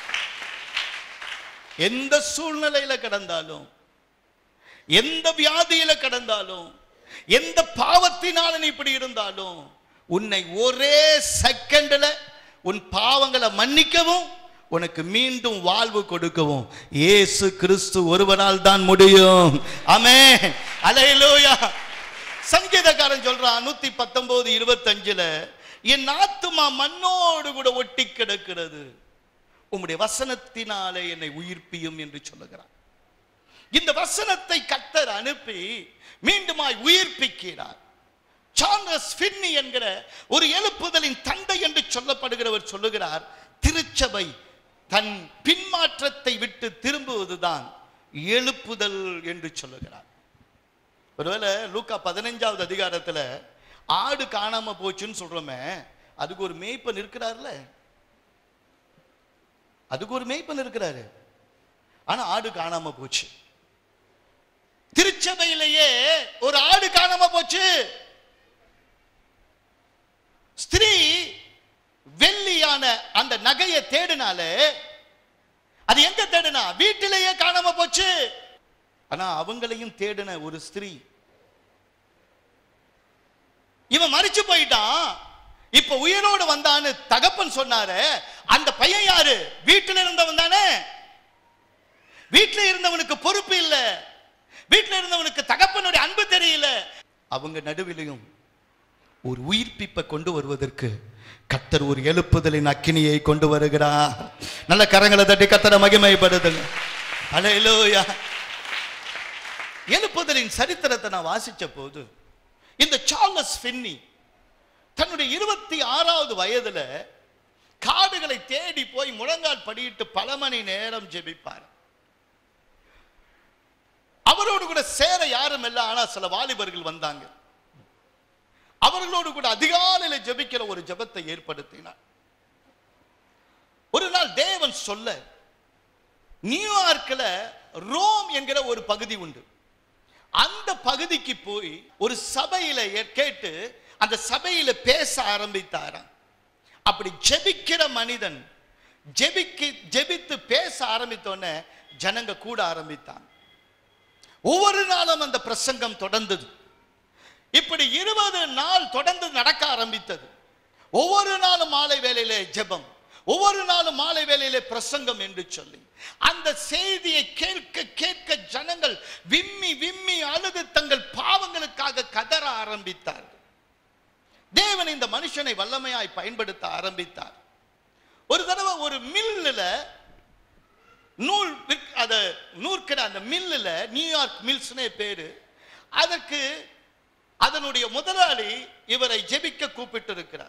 எந்த சூழ்நிலையில கடந்தாலும் எந்த வியாதியில கடந்தாலும் எந்த பாவத்தினால நீ இப்படி இருந்தாலும் உன்னை ஒரே செகண்ட்ல உன் பாவங்களை மன்னிக்கவும் உனக்கு மீண்டும் வாழ்வு கொடுக்கவும் இயேசு கிறிஸ்து ஒருவரால் தான் முடியும் ஆமே அலையிலூயா சங்கீதக்காரன் சொல்றான் நூத்தி பத்தொன்பது இருபத்தஞ்சுல என் ஆத்துமா மண்ணோடு கூட ஒட்டி கிடக்கிறது உம்முடைய வசனத்தினாலே என்னை உயிர்ப்பியும் என்று சொல்லுகிறார் இந்த வசனத்தை கத்தர் அனுப்பி மீண்டுமாய் உயிர்ப்பிக்கிறார் சார்லஸ் ஃபின்னி என்கிற ஒரு எழுப்புதலின் தந்தை என்று சொல்லப்படுகிறவர் சொல்லுகிறார் திருச்சபை தன் பின்மாற்றத்தை விட்டு திரும்புவதுதான் எழுப்புதல் என்று சொல்லுகிறார் ஒருவேளை லூக்கா பதினஞ்சாவது அதிகாரத்துல ஆடு காணாம போச்சுன்னு சொல்றோமே அதுக்கு ஒரு மேய்ப்பன் இருக்கிறார்ல அதுக்கு ஒரு மேய்ப்பன் இருக்கிறாரு ஆனா ஆடு காணாம போச்சு திருச்சபையிலேயே ஒரு ஆடு காணாம போச்சு ஸ்திரீ வெள்ளியான அந்த நகையை தேடினாலே அது எங்க தேடினா வீட்டிலேயே காணாம போச்சு ஆனா அவங்களையும் தேடின ஒரு ஸ்திரீ இவன் மறிச்சு போயிட்டான் இப்ப உயிரோடு வந்தான்னு தகப்பன் சொன்னாரு அந்த பையன் யாரு வீட்டில் இருந்தவன் தானே வீட்டுல இருந்தவனுக்கு பொறுப்பு இல்ல வீட்டுல இருந்தவனுக்கு தகப்பனுடைய அன்பு தெரியல அவங்க நடுவிலையும் ஒரு உயிர்ப்பிப்பை கொண்டு வருவதற்கு கத்தர் ஒரு எழுப்புதலின் அக்கினியை கொண்டு வருகிறார் நல்ல கரங்களை தட்டி கத்தரை மகிமைப்படுதுங்க அலையிலோயா எழுப்புதலின் சரித்திரத்தை நான் வாசிச்ச போது இந்த சார்லஸ் ஃபின்னி தன்னுடைய இருபத்தி ஆறாவது வயதுல காடுகளை தேடி போய் முழங்கால் படியிட்டு பல மணி நேரம் ஜெபிப்பார் அவரோடு கூட சேர யாரும் இல்லை ஆனா சில வாலிபர்கள் வந்தாங்க அவர்களோடு கூட அதிகாலையில ஜெபிக்கிற ஒரு ஜெபத்தை ஏற்படுத்தினார் ஒரு நாள் தேவன் சொல்ல நியூயார்க்ல ரோம் என்கிற ஒரு பகுதி உண்டு அந்த பகுதிக்கு போய் ஒரு சபையில ஏ- கேட்டு அந்த சபையில பேச ஆரம்பித்தாராம் அப்படி ஜெபிக்கிற மனிதன் ஜெபிக்கு ஜெபித்து பேச ஆரம்பித்தோன்னே ஜனங்க கூட ஆரம்பித்தாங்க ஒவ்வொரு நாளும் அந்த பிரசங்கம் தொடர்ந்தது இப்படி இருபது நாள் தொடர்ந்து நடக்க ஆரம்பித்தது ஒவ்வொரு நாளும் மாலை வேளையிலே ஜெபம் ஒவ்வொரு நாளும் மாலை வேளையிலே பிரசங்கம் என்று சொல்லி அந்த செய்தியை கேட்க கேட்க ஜனங்கள் விம்மி விம்மி அழுது தங்கள் பாவங்களுக்காக கதற ஆரம்பித்தார்கள் தேவன் இந்த மனுஷனை வல்லமையாய் பயன்படுத்த ஆரம்பித்தார் ஒரு தடவை ஒரு மில்லுல நூல் விற்க- அத நூற்கிற அந்த மில்லுல நியூயார்க் மில்ஸ்னே பேரு அதற்கு அதனுடைய முதலாளி இவரை ஜெபிக்க கூப்பிட்டு இருக்கிறார்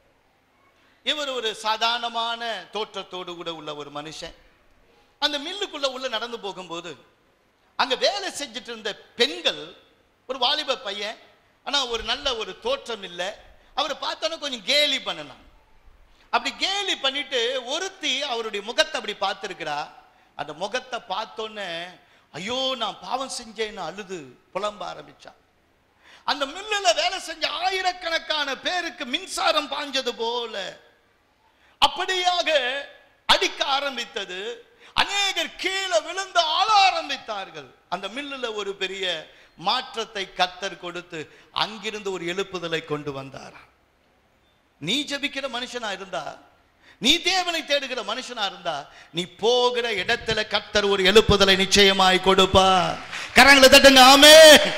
இவர் ஒரு சாதாரணமான தோற்றத்தோடு கூட உள்ள ஒரு மனுஷன் அந்த மில்லுக்குள்ள உள்ள நடந்து போகும்போது அங்க வேலை செஞ்சுட்டு இருந்த பெண்கள் ஒரு வாலிப பையன் ஆனா ஒரு நல்ல ஒரு தோற்றம் இல்லை அவரை பார்த்தோன்னே கொஞ்சம் கேலி பண்ணலாம் அப்படி கேலி பண்ணிட்டு ஒருத்தி அவருடைய முகத்தை அப்படி பார்த்திருக்கிறா அந்த முகத்தை பார்த்தோன்னே ஐயோ நான் பாவம் செஞ்சேன்னு அழுது புலம்ப ஆரம்பிச்சா அந்த மில்லுல வேலை செஞ்ச ஆயிரக்கணக்கான பேருக்கு மின்சாரம் பாஞ்சது போல அப்படியாக அடிக்க ஆரம்பித்தது அநேகர் கீழே விழுந்து ஆள ஆரம்பித்தார்கள் அந்த மில்லுல ஒரு பெரிய மாற்றத்தை கத்தர் கொடுத்து அங்கிருந்து ஒரு எழுப்புதலை கொண்டு வந்தார் நீ ஜெபிக்கிற மனுஷனா இருந்தா நீ தேவனை தேடுகிற மனுஷனா இருந்தா நீ போகிற இடத்துல கத்தர் ஒரு எழுப்புதலை நிச்சயமாய் கொடுப்பா கரங்களை தட்டுங்க ஆமே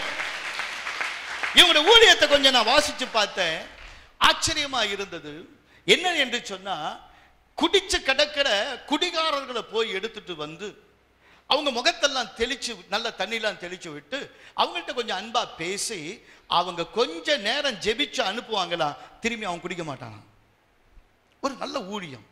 இவங்களுடைய ஊழியத்தை கொஞ்சம் நான் வாசிச்சு பார்த்தேன் ஆச்சரியமா இருந்தது என்ன என்று சொன்னா குடிச்சு கிடக்கிற குடிகாரர்களை போய் எடுத்துட்டு வந்து அவங்க முகத்தெல்லாம் தெளிச்சு நல்ல தண்ணிலாம் தெளிச்சு விட்டு அவங்கள்ட்ட கொஞ்சம் அன்பா பேசி அவங்க கொஞ்ச நேரம் ஜெபிச்சு அனுப்புவாங்களாம் திரும்பி அவன் குடிக்க மாட்டானாம் ஒரு நல்ல ஊழியம்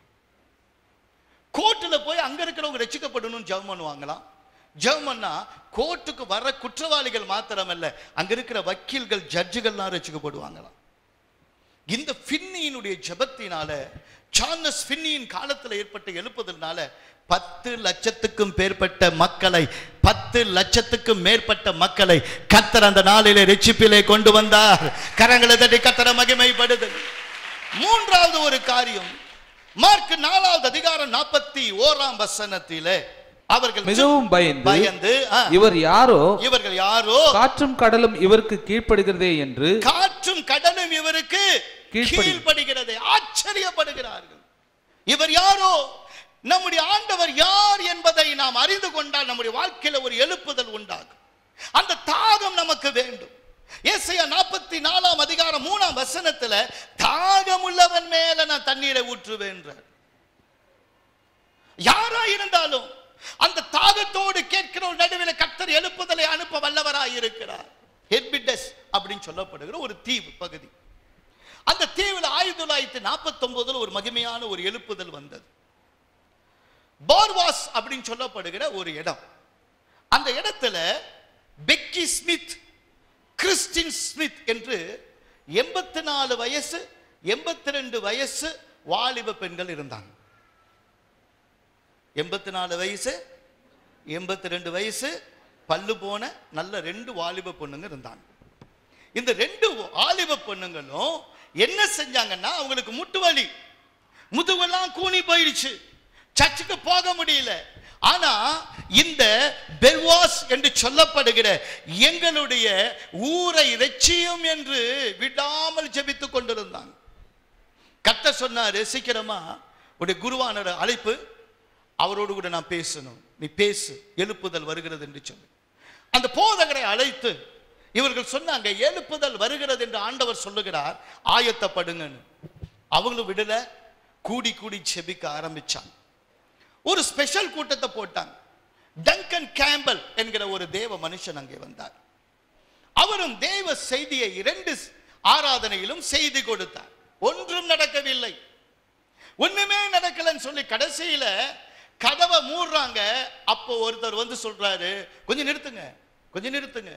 கோர்ட்டில் போய் அங்க இருக்கிறவங்க ரசிக்கப்படணும்னு ஜெபம் பண்ணுவாங்களாம் ஜெபம் பண்ணா கோர்ட்டுக்கு வர குற்றவாளிகள் மாத்திரமல்ல அங்க இருக்கிற வக்கீல்கள் ஜட்ஜுகள்லாம் ரசிக்கப்படுவாங்களாம் இந்த ஃபின்னியினுடைய ஜெபத்தினால சார்லஸ் ஃபின்னியின் காலத்தில் ஏற்பட்ட எழுப்புதல்னால பத்து லட்சத்துக்கும் மேற்பட்ட மக்களை பத்து லட்சத்துக்கும் மேற்பட்ட மக்களை கத்தர் அந்த நாளிலே ரெச்சிப்பிலே கொண்டு வந்தார் கரங்களை தட்டி கத்தர மகிமைப்படுது மூன்றாவது ஒரு காரியம் மார்க் நாலாவது அதிகாரம் நாற்பத்தி ஓராம் வசனத்திலே அவர்கள் மிகவும் பயந்து பயந்து ஆ, இவர் யாரோ இவர்கள் யாரோ காற்றும் கடலும் இவருக்கு கீழ்ப்படுகிறதே என்று காற்றும் கடலும் இவருக்கு கீழ்ப்படி- கீழ்ப்படுகிறது ஆச்சரியப்படுகிறார்கள் இவர் யாரோ நம்முடைய ஆண்டவர் யார் என்பதை நாம் அறிந்து கொண்டால் நம்முடைய வாழ்க்கையில ஒரு எழுப்புதல் உண்டாகும் அந்த தாகம் நமக்கு வேண்டும் ஏசாயா நாற்பத்தி நாலாம் அதிகாரம் மூணாம் வசனத்துல தாகம் உள்ளவன் மேல நான் தண்ணீரை ஊற்றுவேன்றார் யாரா இருந்தாலும் அந்த தாகத்தோடு கேட்கிற ஒரு நடுவில் கர்த்தர் எழுப்புதலை அனுப்ப வல்லவராய் இருக்கிறார் ஹெர்பிடஸ் அப்படின்னு சொல்லப்படுகிற ஒரு தீவு பகுதி அந்த தீவில் ஆயிரத்தி தொள்ளாயிரத்தி நாற்பத்தி ஒன்பதுல ஒரு மகிமையான ஒரு எழுப்புதல் வந்தது போர்வாஸ் அப்படின்னு சொல்லப்படுகிற ஒரு இடம் அந்த இடத்துல பெக்கி ஸ்மித் கிறிஸ்டின் ஸ்மித் என்று எண்பத்தி நாலு வயசு எண்பத்தி ரெண்டு வயசு வாலிப பெண்கள் இருந்தாங்க எண்பத்தி நாலு வயசு எண்பத்தி ரெண்டு வயசு பல்லு போன நல்ல ரெண்டு வாலிப பொண்ணுங்க இருந்தாங்க இந்த ரெண்டு வாலிப பொண்ணுங்களும் என்ன செஞ்சாங்கன்னா அவங்களுக்கு முட்டு வலி முதுவெல்லாம் கூனி போயிடுச்சு சர்ச்சுக்கு போக முடியல ஆனா இந்த பெல்வாஸ் என்று சொல்லப்படுகிற எங்களுடைய ஊரை இரட்சியும் என்று விடாமல் ஜெபித்துக் கொண்டிருந்தாங்க கத்த சொன்னாரு சீக்கிரமா உடைய குருவானோட அழைப்பு அவரோடு கூட நான் பேசணும் நீ பேசு எழுப்புதல் வருகிறது என்று சொல்லி அந்த போதகரை அழைத்து இவர்கள் சொன்னாங்க எழுப்புதல் வருகிறது என்று ஆண்டவர் சொல்லுகிறார் ஆயத்தப்படுங்கன்னு அவங்களும் விடல கூடி கூடி செபிக்க ஆரம்பிச்சாங்க ஒரு ஸ்பெஷல் கூட்டத்தை போட்டாங்க டங்கன் கேம்பல் என்கிற ஒரு தேவ மனுஷன் அங்கே வந்தார் அவரும் தேவ செய்தியை இரண்டு ஆராதனையிலும் செய்தி கொடுத்தார் ஒன்றும் நடக்கவில்லை ஒண்ணுமே நடக்கலன்னு சொல்லி கடைசியில கதவை மூடுறாங்க அப்போ ஒருத்தர் வந்து சொல்றாரு கொஞ்சம் நிறுத்துங்க கொஞ்சம் நிறுத்துங்க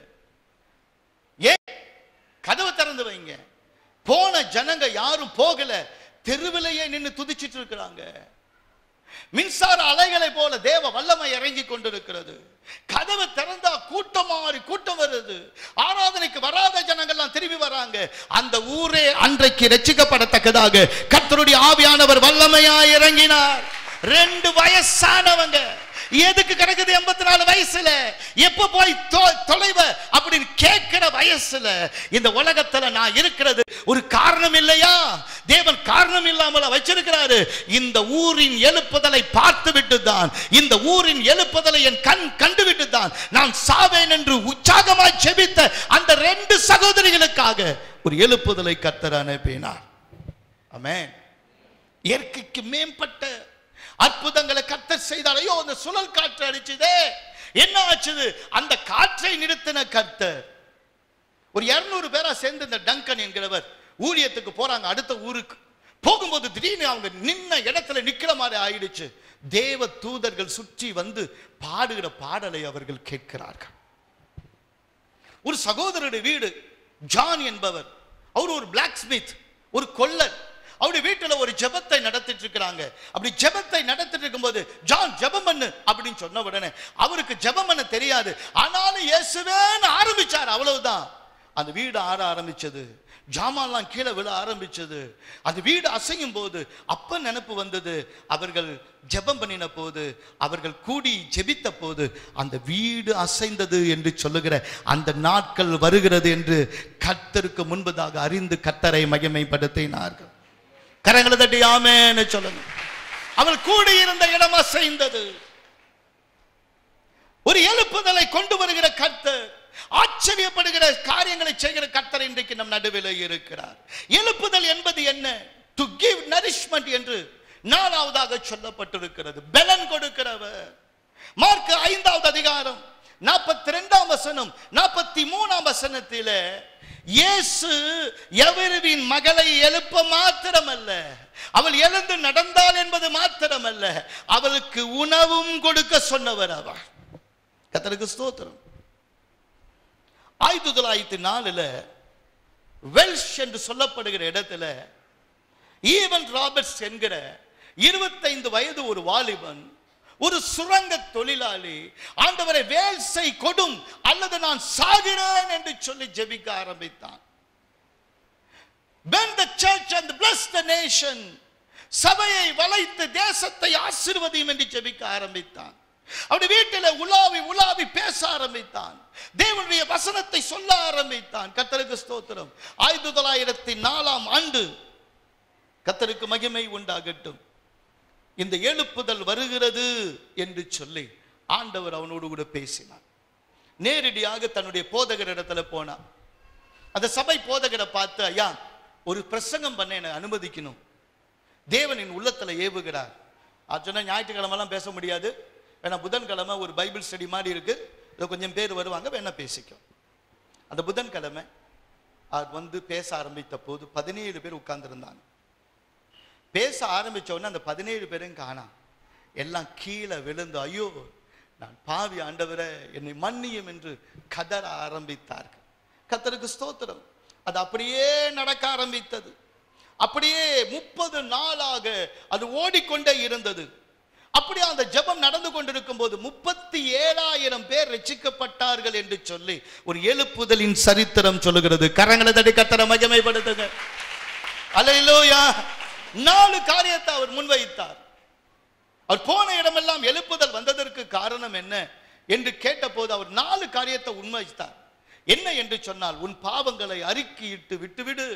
ஏன் கதவை திறந்து வைங்க போன ஜனங்க யாரும் போகல தெருவிலேயே நின்னு துதிச்சிட்டு இருக்கிறாங்க மின்சார அலைகளை போல தேவ வல்லமை இறங்கி கொண்டிருக்கிறது கதவு திறந்தா கூட்டம் மாறி கூட்டம் வருது ஆராதனைக்கு வராத ஜனங்கள்லாம் திரும்பி வராங்க அந்த ஊரே அன்றைக்கு ரட்சிக்கப்படத்தக்கதாக கர்த்தருடைய ஆவியானவர் வல்லமையா இறங்கினார் ரெண்டு வயசானவங்க எதுக்கு கிடக்குது எண்பத்தி நாலு வயசுல எப்ப போய் தொ- தொலைவ அப்படின்னு கேட்கிற வயசுல இந்த உலகத்துல நான் இருக்கிறது ஒரு காரணம் இல்லையா தேவன் காரணம் இல்லாமல வச்சிருக்கிறாரு இந்த ஊரின் எழுப்புதலை பார்த்து விட்டுதான் இந்த ஊரின் எழுப்புதலை என் கண் கண்டு விட்டுதான் நான் சாவேன் என்று உற்சாகமாய் செபித்த அந்த ரெண்டு சகோதரிகளுக்காக ஒரு எழுப்புதலை கத்தர் அனுப்பினார் ஆமென் இயற்கைக்கு மேம்பட்ட அற்புதங்களை கத்தர் செய்தார் ஐயோ அந்த சுழல் காற்று அடிச்சதே என்ன ஆச்சுது அந்த காற்றை நிறுத்தின கர்த்தர் ஒரு இருநூறு பேரா சேர்ந்து இந்த டங்கன் என்கிறவர் ஊழியத்துக்கு போறாங்க அடுத்த ஊருக்கு போகும்போது திடீர்னு அவங்க நின்ன இடத்துல நிக்கிற மாதிரி ஆயிடுச்சு தேவ தூதர்கள் சுற்றி வந்து பாடுகிற பாடலை அவர்கள் கேட்கிறார்கள் ஒரு சகோதரருடைய வீடு ஜான் என்பவர் அவர் ஒரு பிளாக் ஸ்மித் ஒரு கொல்லர் அவருடைய வீட்டுல ஒரு ஜெபத்தை நடத்திட்டு இருக்கிறாங்க அப்படி ஜெபத்தை நடத்திட்டு இருக்கும்போது ஜான் ஜெபம் பண்ணு அப்படின்னு சொன்ன உடனே அவருக்கு ஜெபம் பண்ண தெரியாது ஆனாலும் இயேசுவேன்னு ஆரம்பிச்சார் அவ்வளவுதான் அந்த வீடு ஆற ஆரம்பிச்சது ஜாமான்லாம் கீழே விழ ஆரம்பிச்சது அந்த வீடு அசையும் போது அப்ப நினைப்பு வந்தது அவர்கள் ஜெபம் பண்ணின போது அவர்கள் கூடி ஜெபித்த போது அந்த வீடு அசைந்தது என்று சொல்லுகிற அந்த நாட்கள் வருகிறது என்று கர்த்தருக்கு முன்பதாக அறிந்து கர்த்தரை மகிமைப்படுத்தினார்கள் கரங்களை தட்டி ஆமேன்னு சொல்லுங்க அவள் கூடியிருந்த இடம் அசைந்தது ஒரு எழுப்புதலை கொண்டு வருகிற கர்த்தர் ஆச்சரியப்படுகிற காரியங்களை செய்கிற கர்த்தர் இன்றைக்கு நம் நடுவில் இருக்கிறார் எழுப்புதல் என்பது என்ன டு கிவ் நரிஷ்மெண்ட் என்று நாலாவதாக சொல்லப்பட்டிருக்கிறது பலன் கொடுக்கிறவர் மார்க் ஐந்தாவது அதிகாரம் நாற்பத்தி ரெண்டாம் வசனம் நாற்பத்தி மூணாம் வசனத்திலே இயேசு எவருவின் மகளை எழுப்ப மாத்திரமல்ல அவள் எழுந்து நடந்தாள் என்பது மாத்திரமல்ல அவளுக்கு உணவும் கொடுக்க சொன்னவர் அவர் கத்தருக்கு ஸ்தோத்திரம் ஆயிரத்தி தொள்ளாயிரத்தி நாலுல வெல்ஷ் என்று சொல்லப்படுகிற இடத்துல ஈவன் ராபர்ட்ஸ் என்கிற இருபத்தைந்து வயது ஒரு வாலிபன் ஒரு சுரங்க தொழிலாளி ஆண்டவரை வேல்சை கொடும் அல்லது நான் சாகிறேன் என்று சொல்லி ஜெபிக்க ஆரம்பித்தான் bend the church and bless the nation சபையை வளைத்து தேசத்தை ஆசீர்வதியும் என்று ஜெபிக்க ஆரம்பித்தான் அவருடைய வீட்டில் உலாவி உலாவி பேச ஆரம்பித்தான் தேவனுடைய வசனத்தை சொல்ல ஆரம்பித்தான் கத்தருக்கு ஸ்தோத்திரம் ஆயிரத்தி தொள்ளாயிரத்தி நாலாம் ஆண்டு கத்தருக்கு மகிமை உண்டாகட்டும் இந்த எழுப்புதல் வருகிறது என்று சொல்லி ஆண்டவர் அவனோடு கூட பேசினார் நேரடியாக தன்னுடைய போதகர் இடத்துல போனான் அந்த சபை போதகரை பார்த்து ஐயா ஒரு பிரசங்கம் பண்ண எனக்கு அனுமதிக்கணும் தேவனின் உள்ளத்துல ஏவுகிறார் அது சொன்னா ஞாயிற்றுக்கிழமெல்லாம் பேச முடியாது ஏன்னா புதன்கிழமை ஒரு பைபிள் ஸ்டடி மாதிரி இருக்கு இதுல கொஞ்சம் பேர் வருவாங்க வேணா பேசிக்கும் அந்த புதன்கிழமை அவர் வந்து பேச ஆரம்பித்த போது பதினேழு பேர் உட்கார்ந்திருந்தாங்க பேச ஆரம்பிச்ச உடனே அந்த பதினேழு பேரும் காணாம் எல்லாம் கீழே விழுந்து ஐயோ நான் பாவி ஆண்டவரே என்னை மன்னியும் என்று கதற ஆரம்பித்தார்கள் கத்தருக்கு ஸ்தோத்திரம் அது அப்படியே நடக்க ஆரம்பித்தது அப்படியே முப்பது நாளாக அது ஓடிக்கொண்டே இருந்தது அப்படியே அந்த ஜெபம் நடந்து கொண்டிருக்கும் போது முப்பத்தி ஏழாயிரம் பேர் ரட்சிக்கப்பட்டார்கள் என்று சொல்லி ஒரு எழுப்புதலின் சரித்திரம் சொல்லுகிறது கரங்களை தடி கத்தரை மகிமைப்படுத்துங்க அல்லேலூயா நாலு காரியத்தை அவர் முன்வைத்தார் அவர் போன இடமெல்லாம் எழுப்புதல் வந்ததற்கு காரணம் என்ன என்று கேட்டபோது அவர் நாலு காரியத்தை உண்மைத்தார் என்ன என்று சொன்னால் உன் பாவங்களை அறிக்கையிட்டு விட்டுவிடு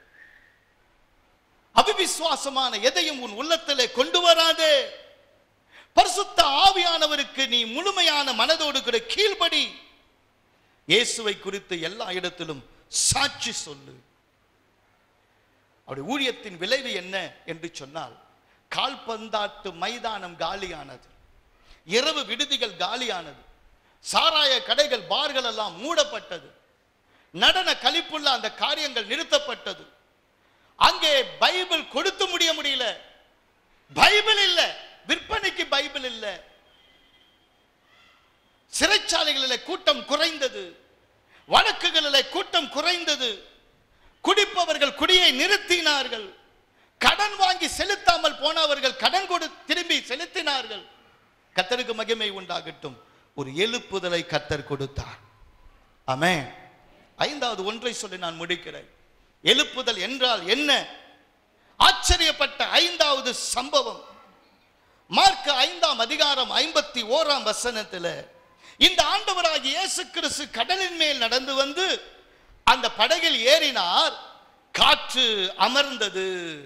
அவிவிசுவாசமான எதையும் உன் உள்ளத்திலே கொண்டு வராதே பரிசுத்த ஆவியானவருக்கு நீ முழுமையான மனதோடு கூட கீழ்படி இயேசுவை குறித்து எல்லா இடத்திலும் சாட்சி சொல்லு அவருடைய ஊழியத்தின் விளைவு என்ன என்று சொன்னால் கால்பந்தாட்டு மைதானம் காலியானது இரவு விடுதிகள் காலியானது சாராய கடைகள் பார்கள் எல்லாம் மூடப்பட்டது நடன கலிப்புள்ள அந்த காரியங்கள் நிறுத்தப்பட்டது அங்கே பைபிள் கொடுத்து முடிய முடியல பைபிள் இல்ல விற்பனைக்கு பைபிள் இல்ல சிறைச்சாலைகளில் கூட்டம் குறைந்தது வழக்குகளில் கூட்டம் குறைந்தது குடிப்பவர்கள் குடியை நிறுத்தினார்கள் கடன் வாங்கி செலுத்தாமல் போனவர்கள் கடன் கொடு திரும்பி செலுத்தினார்கள் கத்தருக்கு மகிமை உண்டாகட்டும் ஒரு எழுப்புதலை கத்தர் கொடுத்தார் ஆமென் ஐந்தாவது ஒன்றை சொல்லி நான் முடிக்கிறேன் எழுப்புதல் என்றால் என்ன ஆச்சரியப்பட்ட ஐந்தாவது சம்பவம் மார்க் ஐந்தாம் அதிகாரம் ஐம்பத்தி ஓராம் வசனத்தில் இந்த ஆண்டவராகிய இயேசு கிறிஸ்து கடலின் மேல் நடந்து வந்து அந்த படகில் ஏறினார் காற்று அமர்ந்தது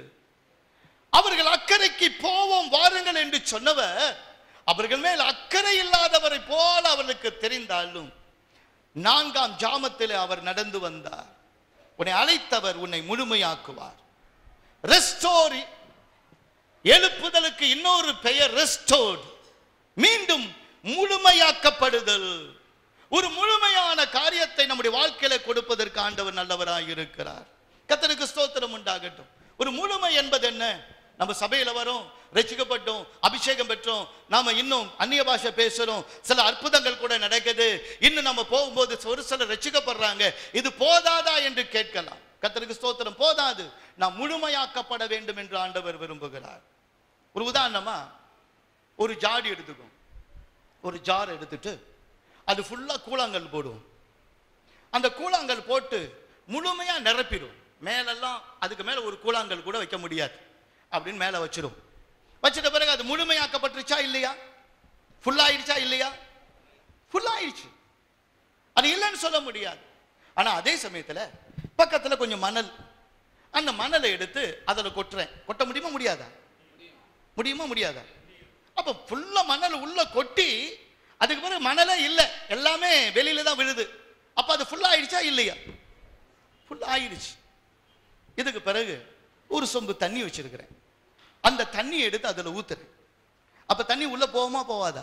அவர்கள் அக்கறைக்கு போவோம் வாருங்கள் என்று சொன்னவர் அவர்கள் மேல் அக்கறை இல்லாதவரை போல அவர்களுக்கு தெரிந்தாலும் நான்காம் ஜாமத்தில் அவர் நடந்து வந்தார் உன்னை அழைத்தவர் உன்னை முழுமையாக்குவார் ரெஸ்டோரி எழுப்புதலுக்கு இன்னொரு பெயர் ரெஸ்டோர்ட் மீண்டும் முழுமையாக்கப்படுதல் ஒரு முழுமையான காரியத்தை நம்முடைய வாழ்க்கையில கொடுப்பதற்கு ஆண்டவர் நல்லவராய் இருக்கிறார் கத்தருக்கு ஸ்தோத்திரம் உண்டாகட்டும் ஒரு முழுமை என்பது என்ன நம்ம சபையில வரோம் ரசிக்கப்பட்டோம் அபிஷேகம் பெற்றோம் நாம இன்னும் அந்நிய பாஷை பேசுறோம் சில அற்புதங்கள் கூட நடக்குது இன்னும் நம்ம போகும்போது ஒரு சிலர் ரசிக்கப்படுறாங்க இது போதாதா என்று கேட்கலாம் கத்தருக்கு ஸ்தோத்திரம் போதாது நாம் முழுமையாக்கப்பட வேண்டும் என்று ஆண்டவர் விரும்புகிறார் ஒரு உதாரணமா ஒரு ஜாடி எடுத்துக்கும் ஒரு ஜார் எடுத்துட்டு அது ஃபுல்லா கூழாங்கல் போடுவோம் அந்த கூழாங்கல் போட்டு முழுமையா நிரப்பிடும் மேலெல்லாம் அதுக்கு மேல ஒரு கூழாங்கல் கூட வைக்க முடியாது அப்படின்னு மேல வச்சிடும் வச்சிட்ட பிறகு அது முழுமையாக்கப்பட்டுருச்சா இல்லையா ஃபுல்லாயிடுச்சா இல்லையா ஃபுல்லாயிடுச்சு அது இல்லைன்னு சொல்ல முடியாது ஆனா அதே சமயத்துல பக்கத்துல கொஞ்சம் மணல் அந்த மணலை எடுத்து அதுல கொட்டுறேன் கொட்ட முடியுமா முடியாதா முடியுமா முடியாதா அப்ப ஃபுல்லா மணல் உள்ள கொட்டி அதுக்கு பிறகு மணலே இல்லை எல்லாமே வெளியில தான் விழுது அப்ப அது ஃபுல்லா ஆயிடுச்சா இல்லையா ஃபுல்லா ஆயிடுச்சு இதுக்கு பிறகு ஒரு சொம்பு தண்ணி வச்சிருக்கிறேன் அந்த தண்ணி எடுத்து அதுல ஊத்துறேன் அப்ப தண்ணி உள்ள போகுமா போவாதா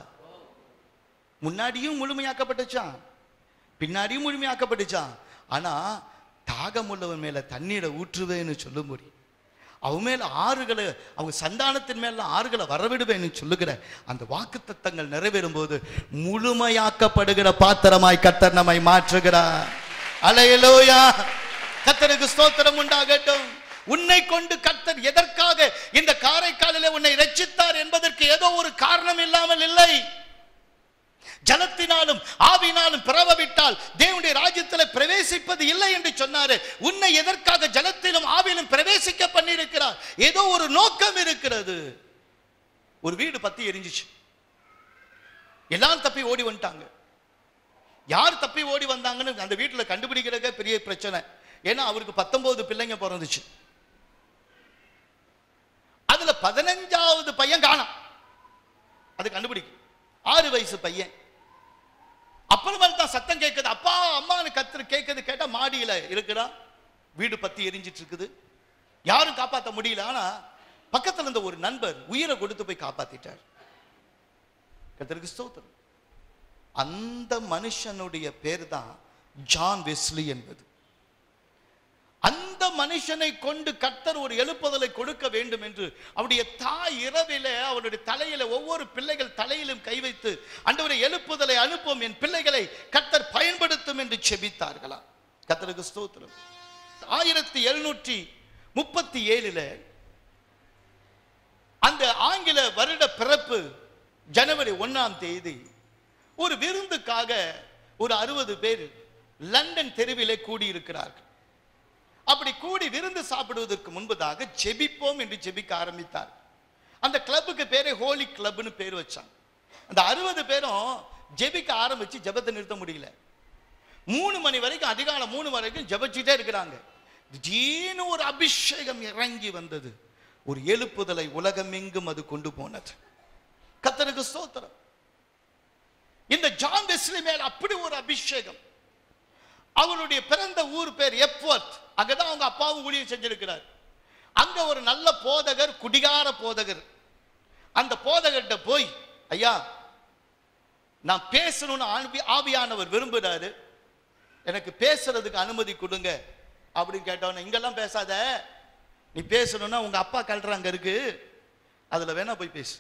முன்னாடியும் முழுமையாக்கப்பட்டுச்சான் பின்னாடியும் முழுமையாக்கப்பட்டுச்சான் ஆனா தாகம் உள்ளவன் மேல தண்ணீரை ஊற்றுவேன்னு சொல்லும்படி அவன் மேல ஆறுகளை அவங்க சந்தானத்தின் மேல ஆறுகளை வரவிடுவேன்னு சொல்லுகிற அந்த வாக்கு தத்தங்கள் நிறைவேறும் போது முழுமையாக்கப்படுகிற பாத்திரமாய் கத்தர் நம்மை மாற்றுகிறார் அலையலோயா கத்தருக்கு ஸ்தோத்திரம் உண்டாகட்டும் உன்னை கொண்டு கர்த்தர் எதற்காக இந்த காரைக்காலிலே உன்னை ரட்சித்தார் என்பதற்கு ஏதோ ஒரு காரணம் இல்லாமல் இல்லை ஜலத்தினாலும் ஆவினாலும் பிறவவிட்டால் தேவனுடைய ராஜ்யத்தில் பிரவேசிப்பது இல்லை என்று சொன்னாரு உன்னை எதற்காக ஜலத்திலும் ஆவிலும் பிரவேசிக்க பண்ணியிருக்கிறார் ஏதோ ஒரு நோக்கம் இருக்கிறது ஒரு வீடு பத்தி எரிஞ்சிச்சு எல்லாரும் தப்பி ஓடி வந்துட்டாங்க யார் தப்பி ஓடி வந்தாங்கன்னு அந்த வீட்டுல கண்டுபிடிக்கிறதே பெரிய பிரச்சனை ஏன்னா அவருக்கு பத்தொன்பது பிள்ளைங்க பிறந்துச்சு அது அதுல பதினஞ்சாவது பையன் காணாம் அது கண்டுபிடிக்கும் ஆறு வயசு பையன் அப்புறமேல் தான் சத்தம் கேட்குது அப்பா அம்மான்னு கத்துரு கேட்குது கேட்டா மாடியில இருக்கிறா வீடு பத்தி எரிஞ்சிட்டு இருக்குது யாரும் காப்பாத்த முடியல ஆனா பக்கத்துல இருந்த ஒரு நண்பர் உயிரை கொடுத்து போய் காப்பாத்திட்டார் கத்தருக்கு ஸ்தோத்திரம் அந்த மனுஷனுடைய பேர் தான் ஜான் வெஸ்லி என்பது அந்த மனுஷனை கொண்டு கர்த்தர் ஒரு எழுப்புதலை கொடுக்க வேண்டும் என்று அவருடைய தாய் இரவில அவருடைய தலையில ஒவ்வொரு பிள்ளைகள் தலையிலும் கை வைத்து அண்டவரை எழுப்புதலை அனுப்பும் என் பிள்ளைகளை கர்த்தர் பயன்படுத்தும் என்று செபித்தார்களாம் கர்த்தருக்கு ஸ்தோத்திரம் ஆயிரத்தி எழுநூற்றி முப்பத்தி ஏழுல அந்த ஆங்கில வருட பிறப்பு ஜனவரி ஒண்ணாம் தேதி ஒரு விருந்துக்காக ஒரு அறுபது பேர் லண்டன் தெருவிலே கூடியிருக்கிறார்கள் அப்படி கூடி விருந்து சாப்பிடுவதற்கு முன்பதாக ஜெபிப்போம் என்று ஜெபிக்க ஆரம்பித்தார் அந்த கிளப்புக்கு பேரே ஹோலி கிளப்னு பேர் வச்சாங்க அந்த அறுபது பேரும் ஜெபிக்க ஆரம்பிச்சு ஜெபத்தை நிறுத்த முடியல மூணு மணி வரைக்கும் அதிகாலை மூணு வரைக்கும் ஜெபிச்சுட்டே இருக்கிறாங்க திடீர்னு ஒரு அபிஷேகம் இறங்கி வந்தது ஒரு எழுப்புதலை உலகமெங்கும் அது கொண்டு போனது கத்தருக்கு ஸ்தோத்திரம் இந்த ஜான் வெஸ்லி மேல் அப்படி ஒரு அபிஷேகம் அவருடைய பிறந்த ஊர் பேர் எப்வர்த் அங்கதான் அவங்க அப்பாவும் ஊழியம் செஞ்சிருக்கிறார் அங்க ஒரு நல்ல போதகர் குடிகார போதகர் அந்த போதகர்கிட்ட போய் ஐயா நான் பேசணும்னு ஆவி- ஆவியானவர் விரும்புறாரு எனக்கு பேசுறதுக்கு அனுமதி கொடுங்க அப்படின்னு கேட்டவன இங்கெல்லாம் பேசாத நீ பேசணும்னா உங்க அப்பா கல்ற அங்க இருக்கு அதுல வேணா போய் பேசு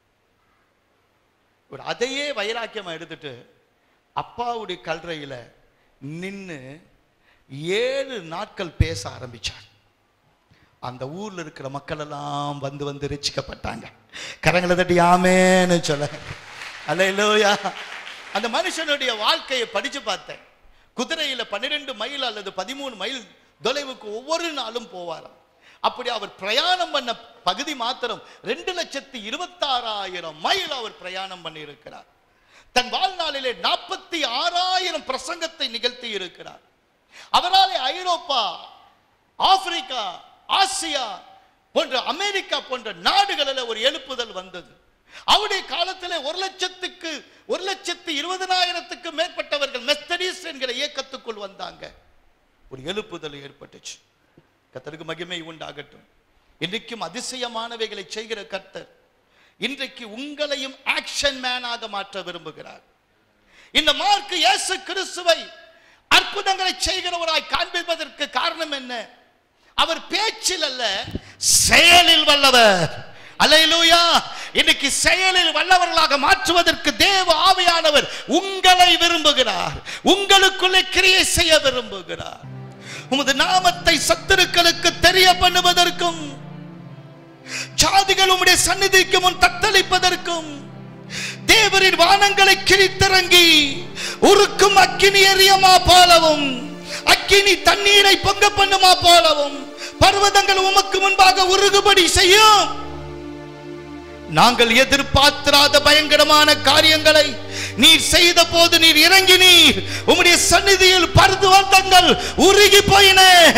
ஒரு அதையே வைராக்கியமா எடுத்துட்டு அப்பாவுடைய கல்றையில நின்னு ஏழு நாட்கள் பேச ஆரம்பிச்சார் அந்த ஊர்ல இருக்கிற மக்கள் எல்லாம் வந்து வந்து ரசிக்கப்பட்டாங்க கரங்களை தட்டி ஆமேன்னு சொல்ல அல்லையா அந்த மனுஷனுடைய வாழ்க்கையை படிச்சு பார்த்தேன் குதிரையில பன்னிரெண்டு மைல் அல்லது பதிமூணு மைல் தொலைவுக்கு ஒவ்வொரு நாளும் போவாராம் அப்படி அவர் பிரயாணம் பண்ண பகுதி மாத்திரம் ரெண்டு லட்சத்தி இருபத்தாறாயிரம் மைல் அவர் பிரயாணம் பண்ணி இருக்கிறார் தன் வாழ்நாளிலே நாற்பத்தி ஆறாயிரம் பிரசங்கத்தை நிகழ்த்தி இருக்கிறார் அவராலே ஐரோப்பா ஆப்பிரிக்கா ஆசியா போன்ற அமெரிக்கா போன்ற நாடுகளில் ஒரு எழுப்புதல் வந்தது அவருடைய காலத்திலே ஒரு லட்சத்துக்கு ஒரு லட்சத்து இருபதனாயிரத்துக்கு மேற்பட்டவர்கள் மெத்தடிஸ் என்கிற இயக்கத்துக்குள் வந்தாங்க ஒரு எழுப்புதல் ஏற்பட்டுச்சு கர்த்தருக்கு மகிமை உண்டாகட்டும் இன்றைக்கும் அதிசயமானவைகளை செய்கிற கர்த்தர் இன்றைக்கு உங்களையும் ஆக்ஷன் மேனாக மாற்ற விரும்புகிறார் இந்த மார்க் இயேசு கிறிஸ்துவை அற்புதங்களை செய்கிறவராய் காண்பிப்பதற்கு காரணம் என்ன அவர் பேச்சில் அல்ல செயலில் வல்லவர் அல்லேலூயா இன்னைக்கு செயலில் வல்லவர்களாக மாற்றுவதற்கு தேவ ஆவியானவர் உங்களை விரும்புகிறார் உங்களுக்குள்ளே கிரியை செய்ய விரும்புகிறார் உமது நாமத்தை சத்துருக்களுக்கு தெரிய பண்ணுவதற்கும் ஜாதிகள் உம்முடைய சந்நிதிக்கு முன் தத்தளிப்பதற்கும் தேவரின் வானங்களை கிழித்திறங்கி உருக்கும் அக்கினி எரியமா போலவும் அக்கினி தண்ணீரை பொங்க பண்ணுமா போலவும் பர்வதங்கள் உமக்கு முன்பாக உருகுபடி செய்யும் நாங்கள் எதிர்பார்த்திராத பயங்கரமான காரியங்களை நீர் செய்த போது நீர் இறங்கி நீர் உம்முடைய சந்நிதியில் பர்வதங்கள் உருகி போயின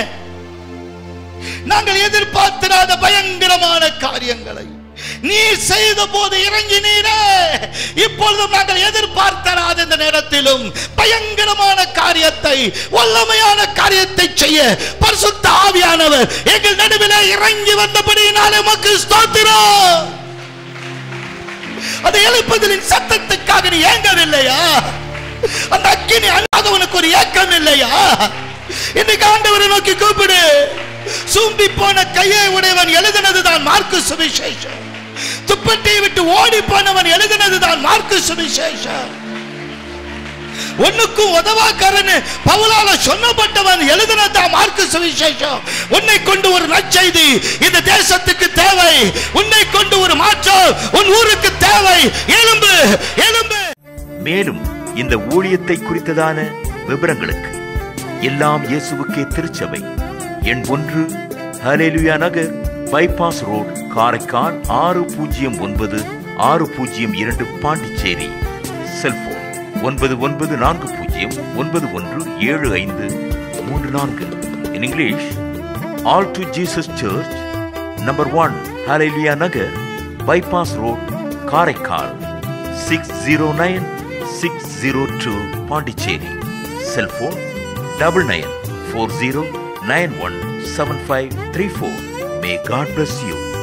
நாங்கள் எதிர்பார்த்திராத பயங்கரமான காரியங்களை நீர் செய்த போது இறங்கி நீரே இப்பொழுதும் நாங்கள் எதிர்பார்த்தராத இந்த நேரத்திலும் பயங்கரமான காரியத்தை வல்லமையான காரியத்தை செய்ய பரிசுத்த ஆவியானவர் எங்கள் நடுவிலே இறங்கி வந்தபடியினாலே உமக்கு ஸ்தோத்திரம் அந்த எழுப்புதலின் சத்தத்துக்காக நீ ஏங்கவில்லையா அந்த அக்கினி அல்லாத உனக்கு ஒரு ஏக்கம் இல்லையா இன்னைக்கு ஆண்டவரை நோக்கி கூப்பிடு சூம்பி போன கையை உடையவன் எழுதினதுதான் மார்க்கு சுவிசேஷம் துப்பட்டியை விட்டு ஓடி போனவன் எழுதினதுதான் மார்க்கு சுவிசேஷம் ஒண்ணுக்கும் உதவாக்காரன் பவுலால சொல்லப்பட்டவன் எழுதினதான் மார்க்கு சுவிசேஷம் உன்னை கொண்டு ஒரு நற்செய்தி இந்த தேசத்துக்கு தேவை உன்னை கொண்டு ஒரு மாற்றம் உன் ஊருக்கு தேவை எலும்பு எலும்பு மேலும் இந்த ஊழியத்தை குறித்ததான விவரங்களுக்கு எல்லாம் இயேசுவுக்கே திருச்சபை எண் ஒன்று ஹலேலுயா நகர் பைபாஸ் ரோட் காரைக்கால் ஆறு பூஜ்ஜியம் ஒன்பது ஆறு பூஜ்ஜியம் இரண்டு பாண்டிச்சேரி செல்போன் ஒன்பது ஒன்பது நான்கு பூஜ்ஜியம் ஒன்பது ஒன்று ஏழு ஐந்து மூன்று நான்கு in English all to Jesus church number one ஹalleluya Nagar bypass road Karaikal six zero nine six zero two Pondicherry cellphone double nine four zero nine one seven five three four may God bless you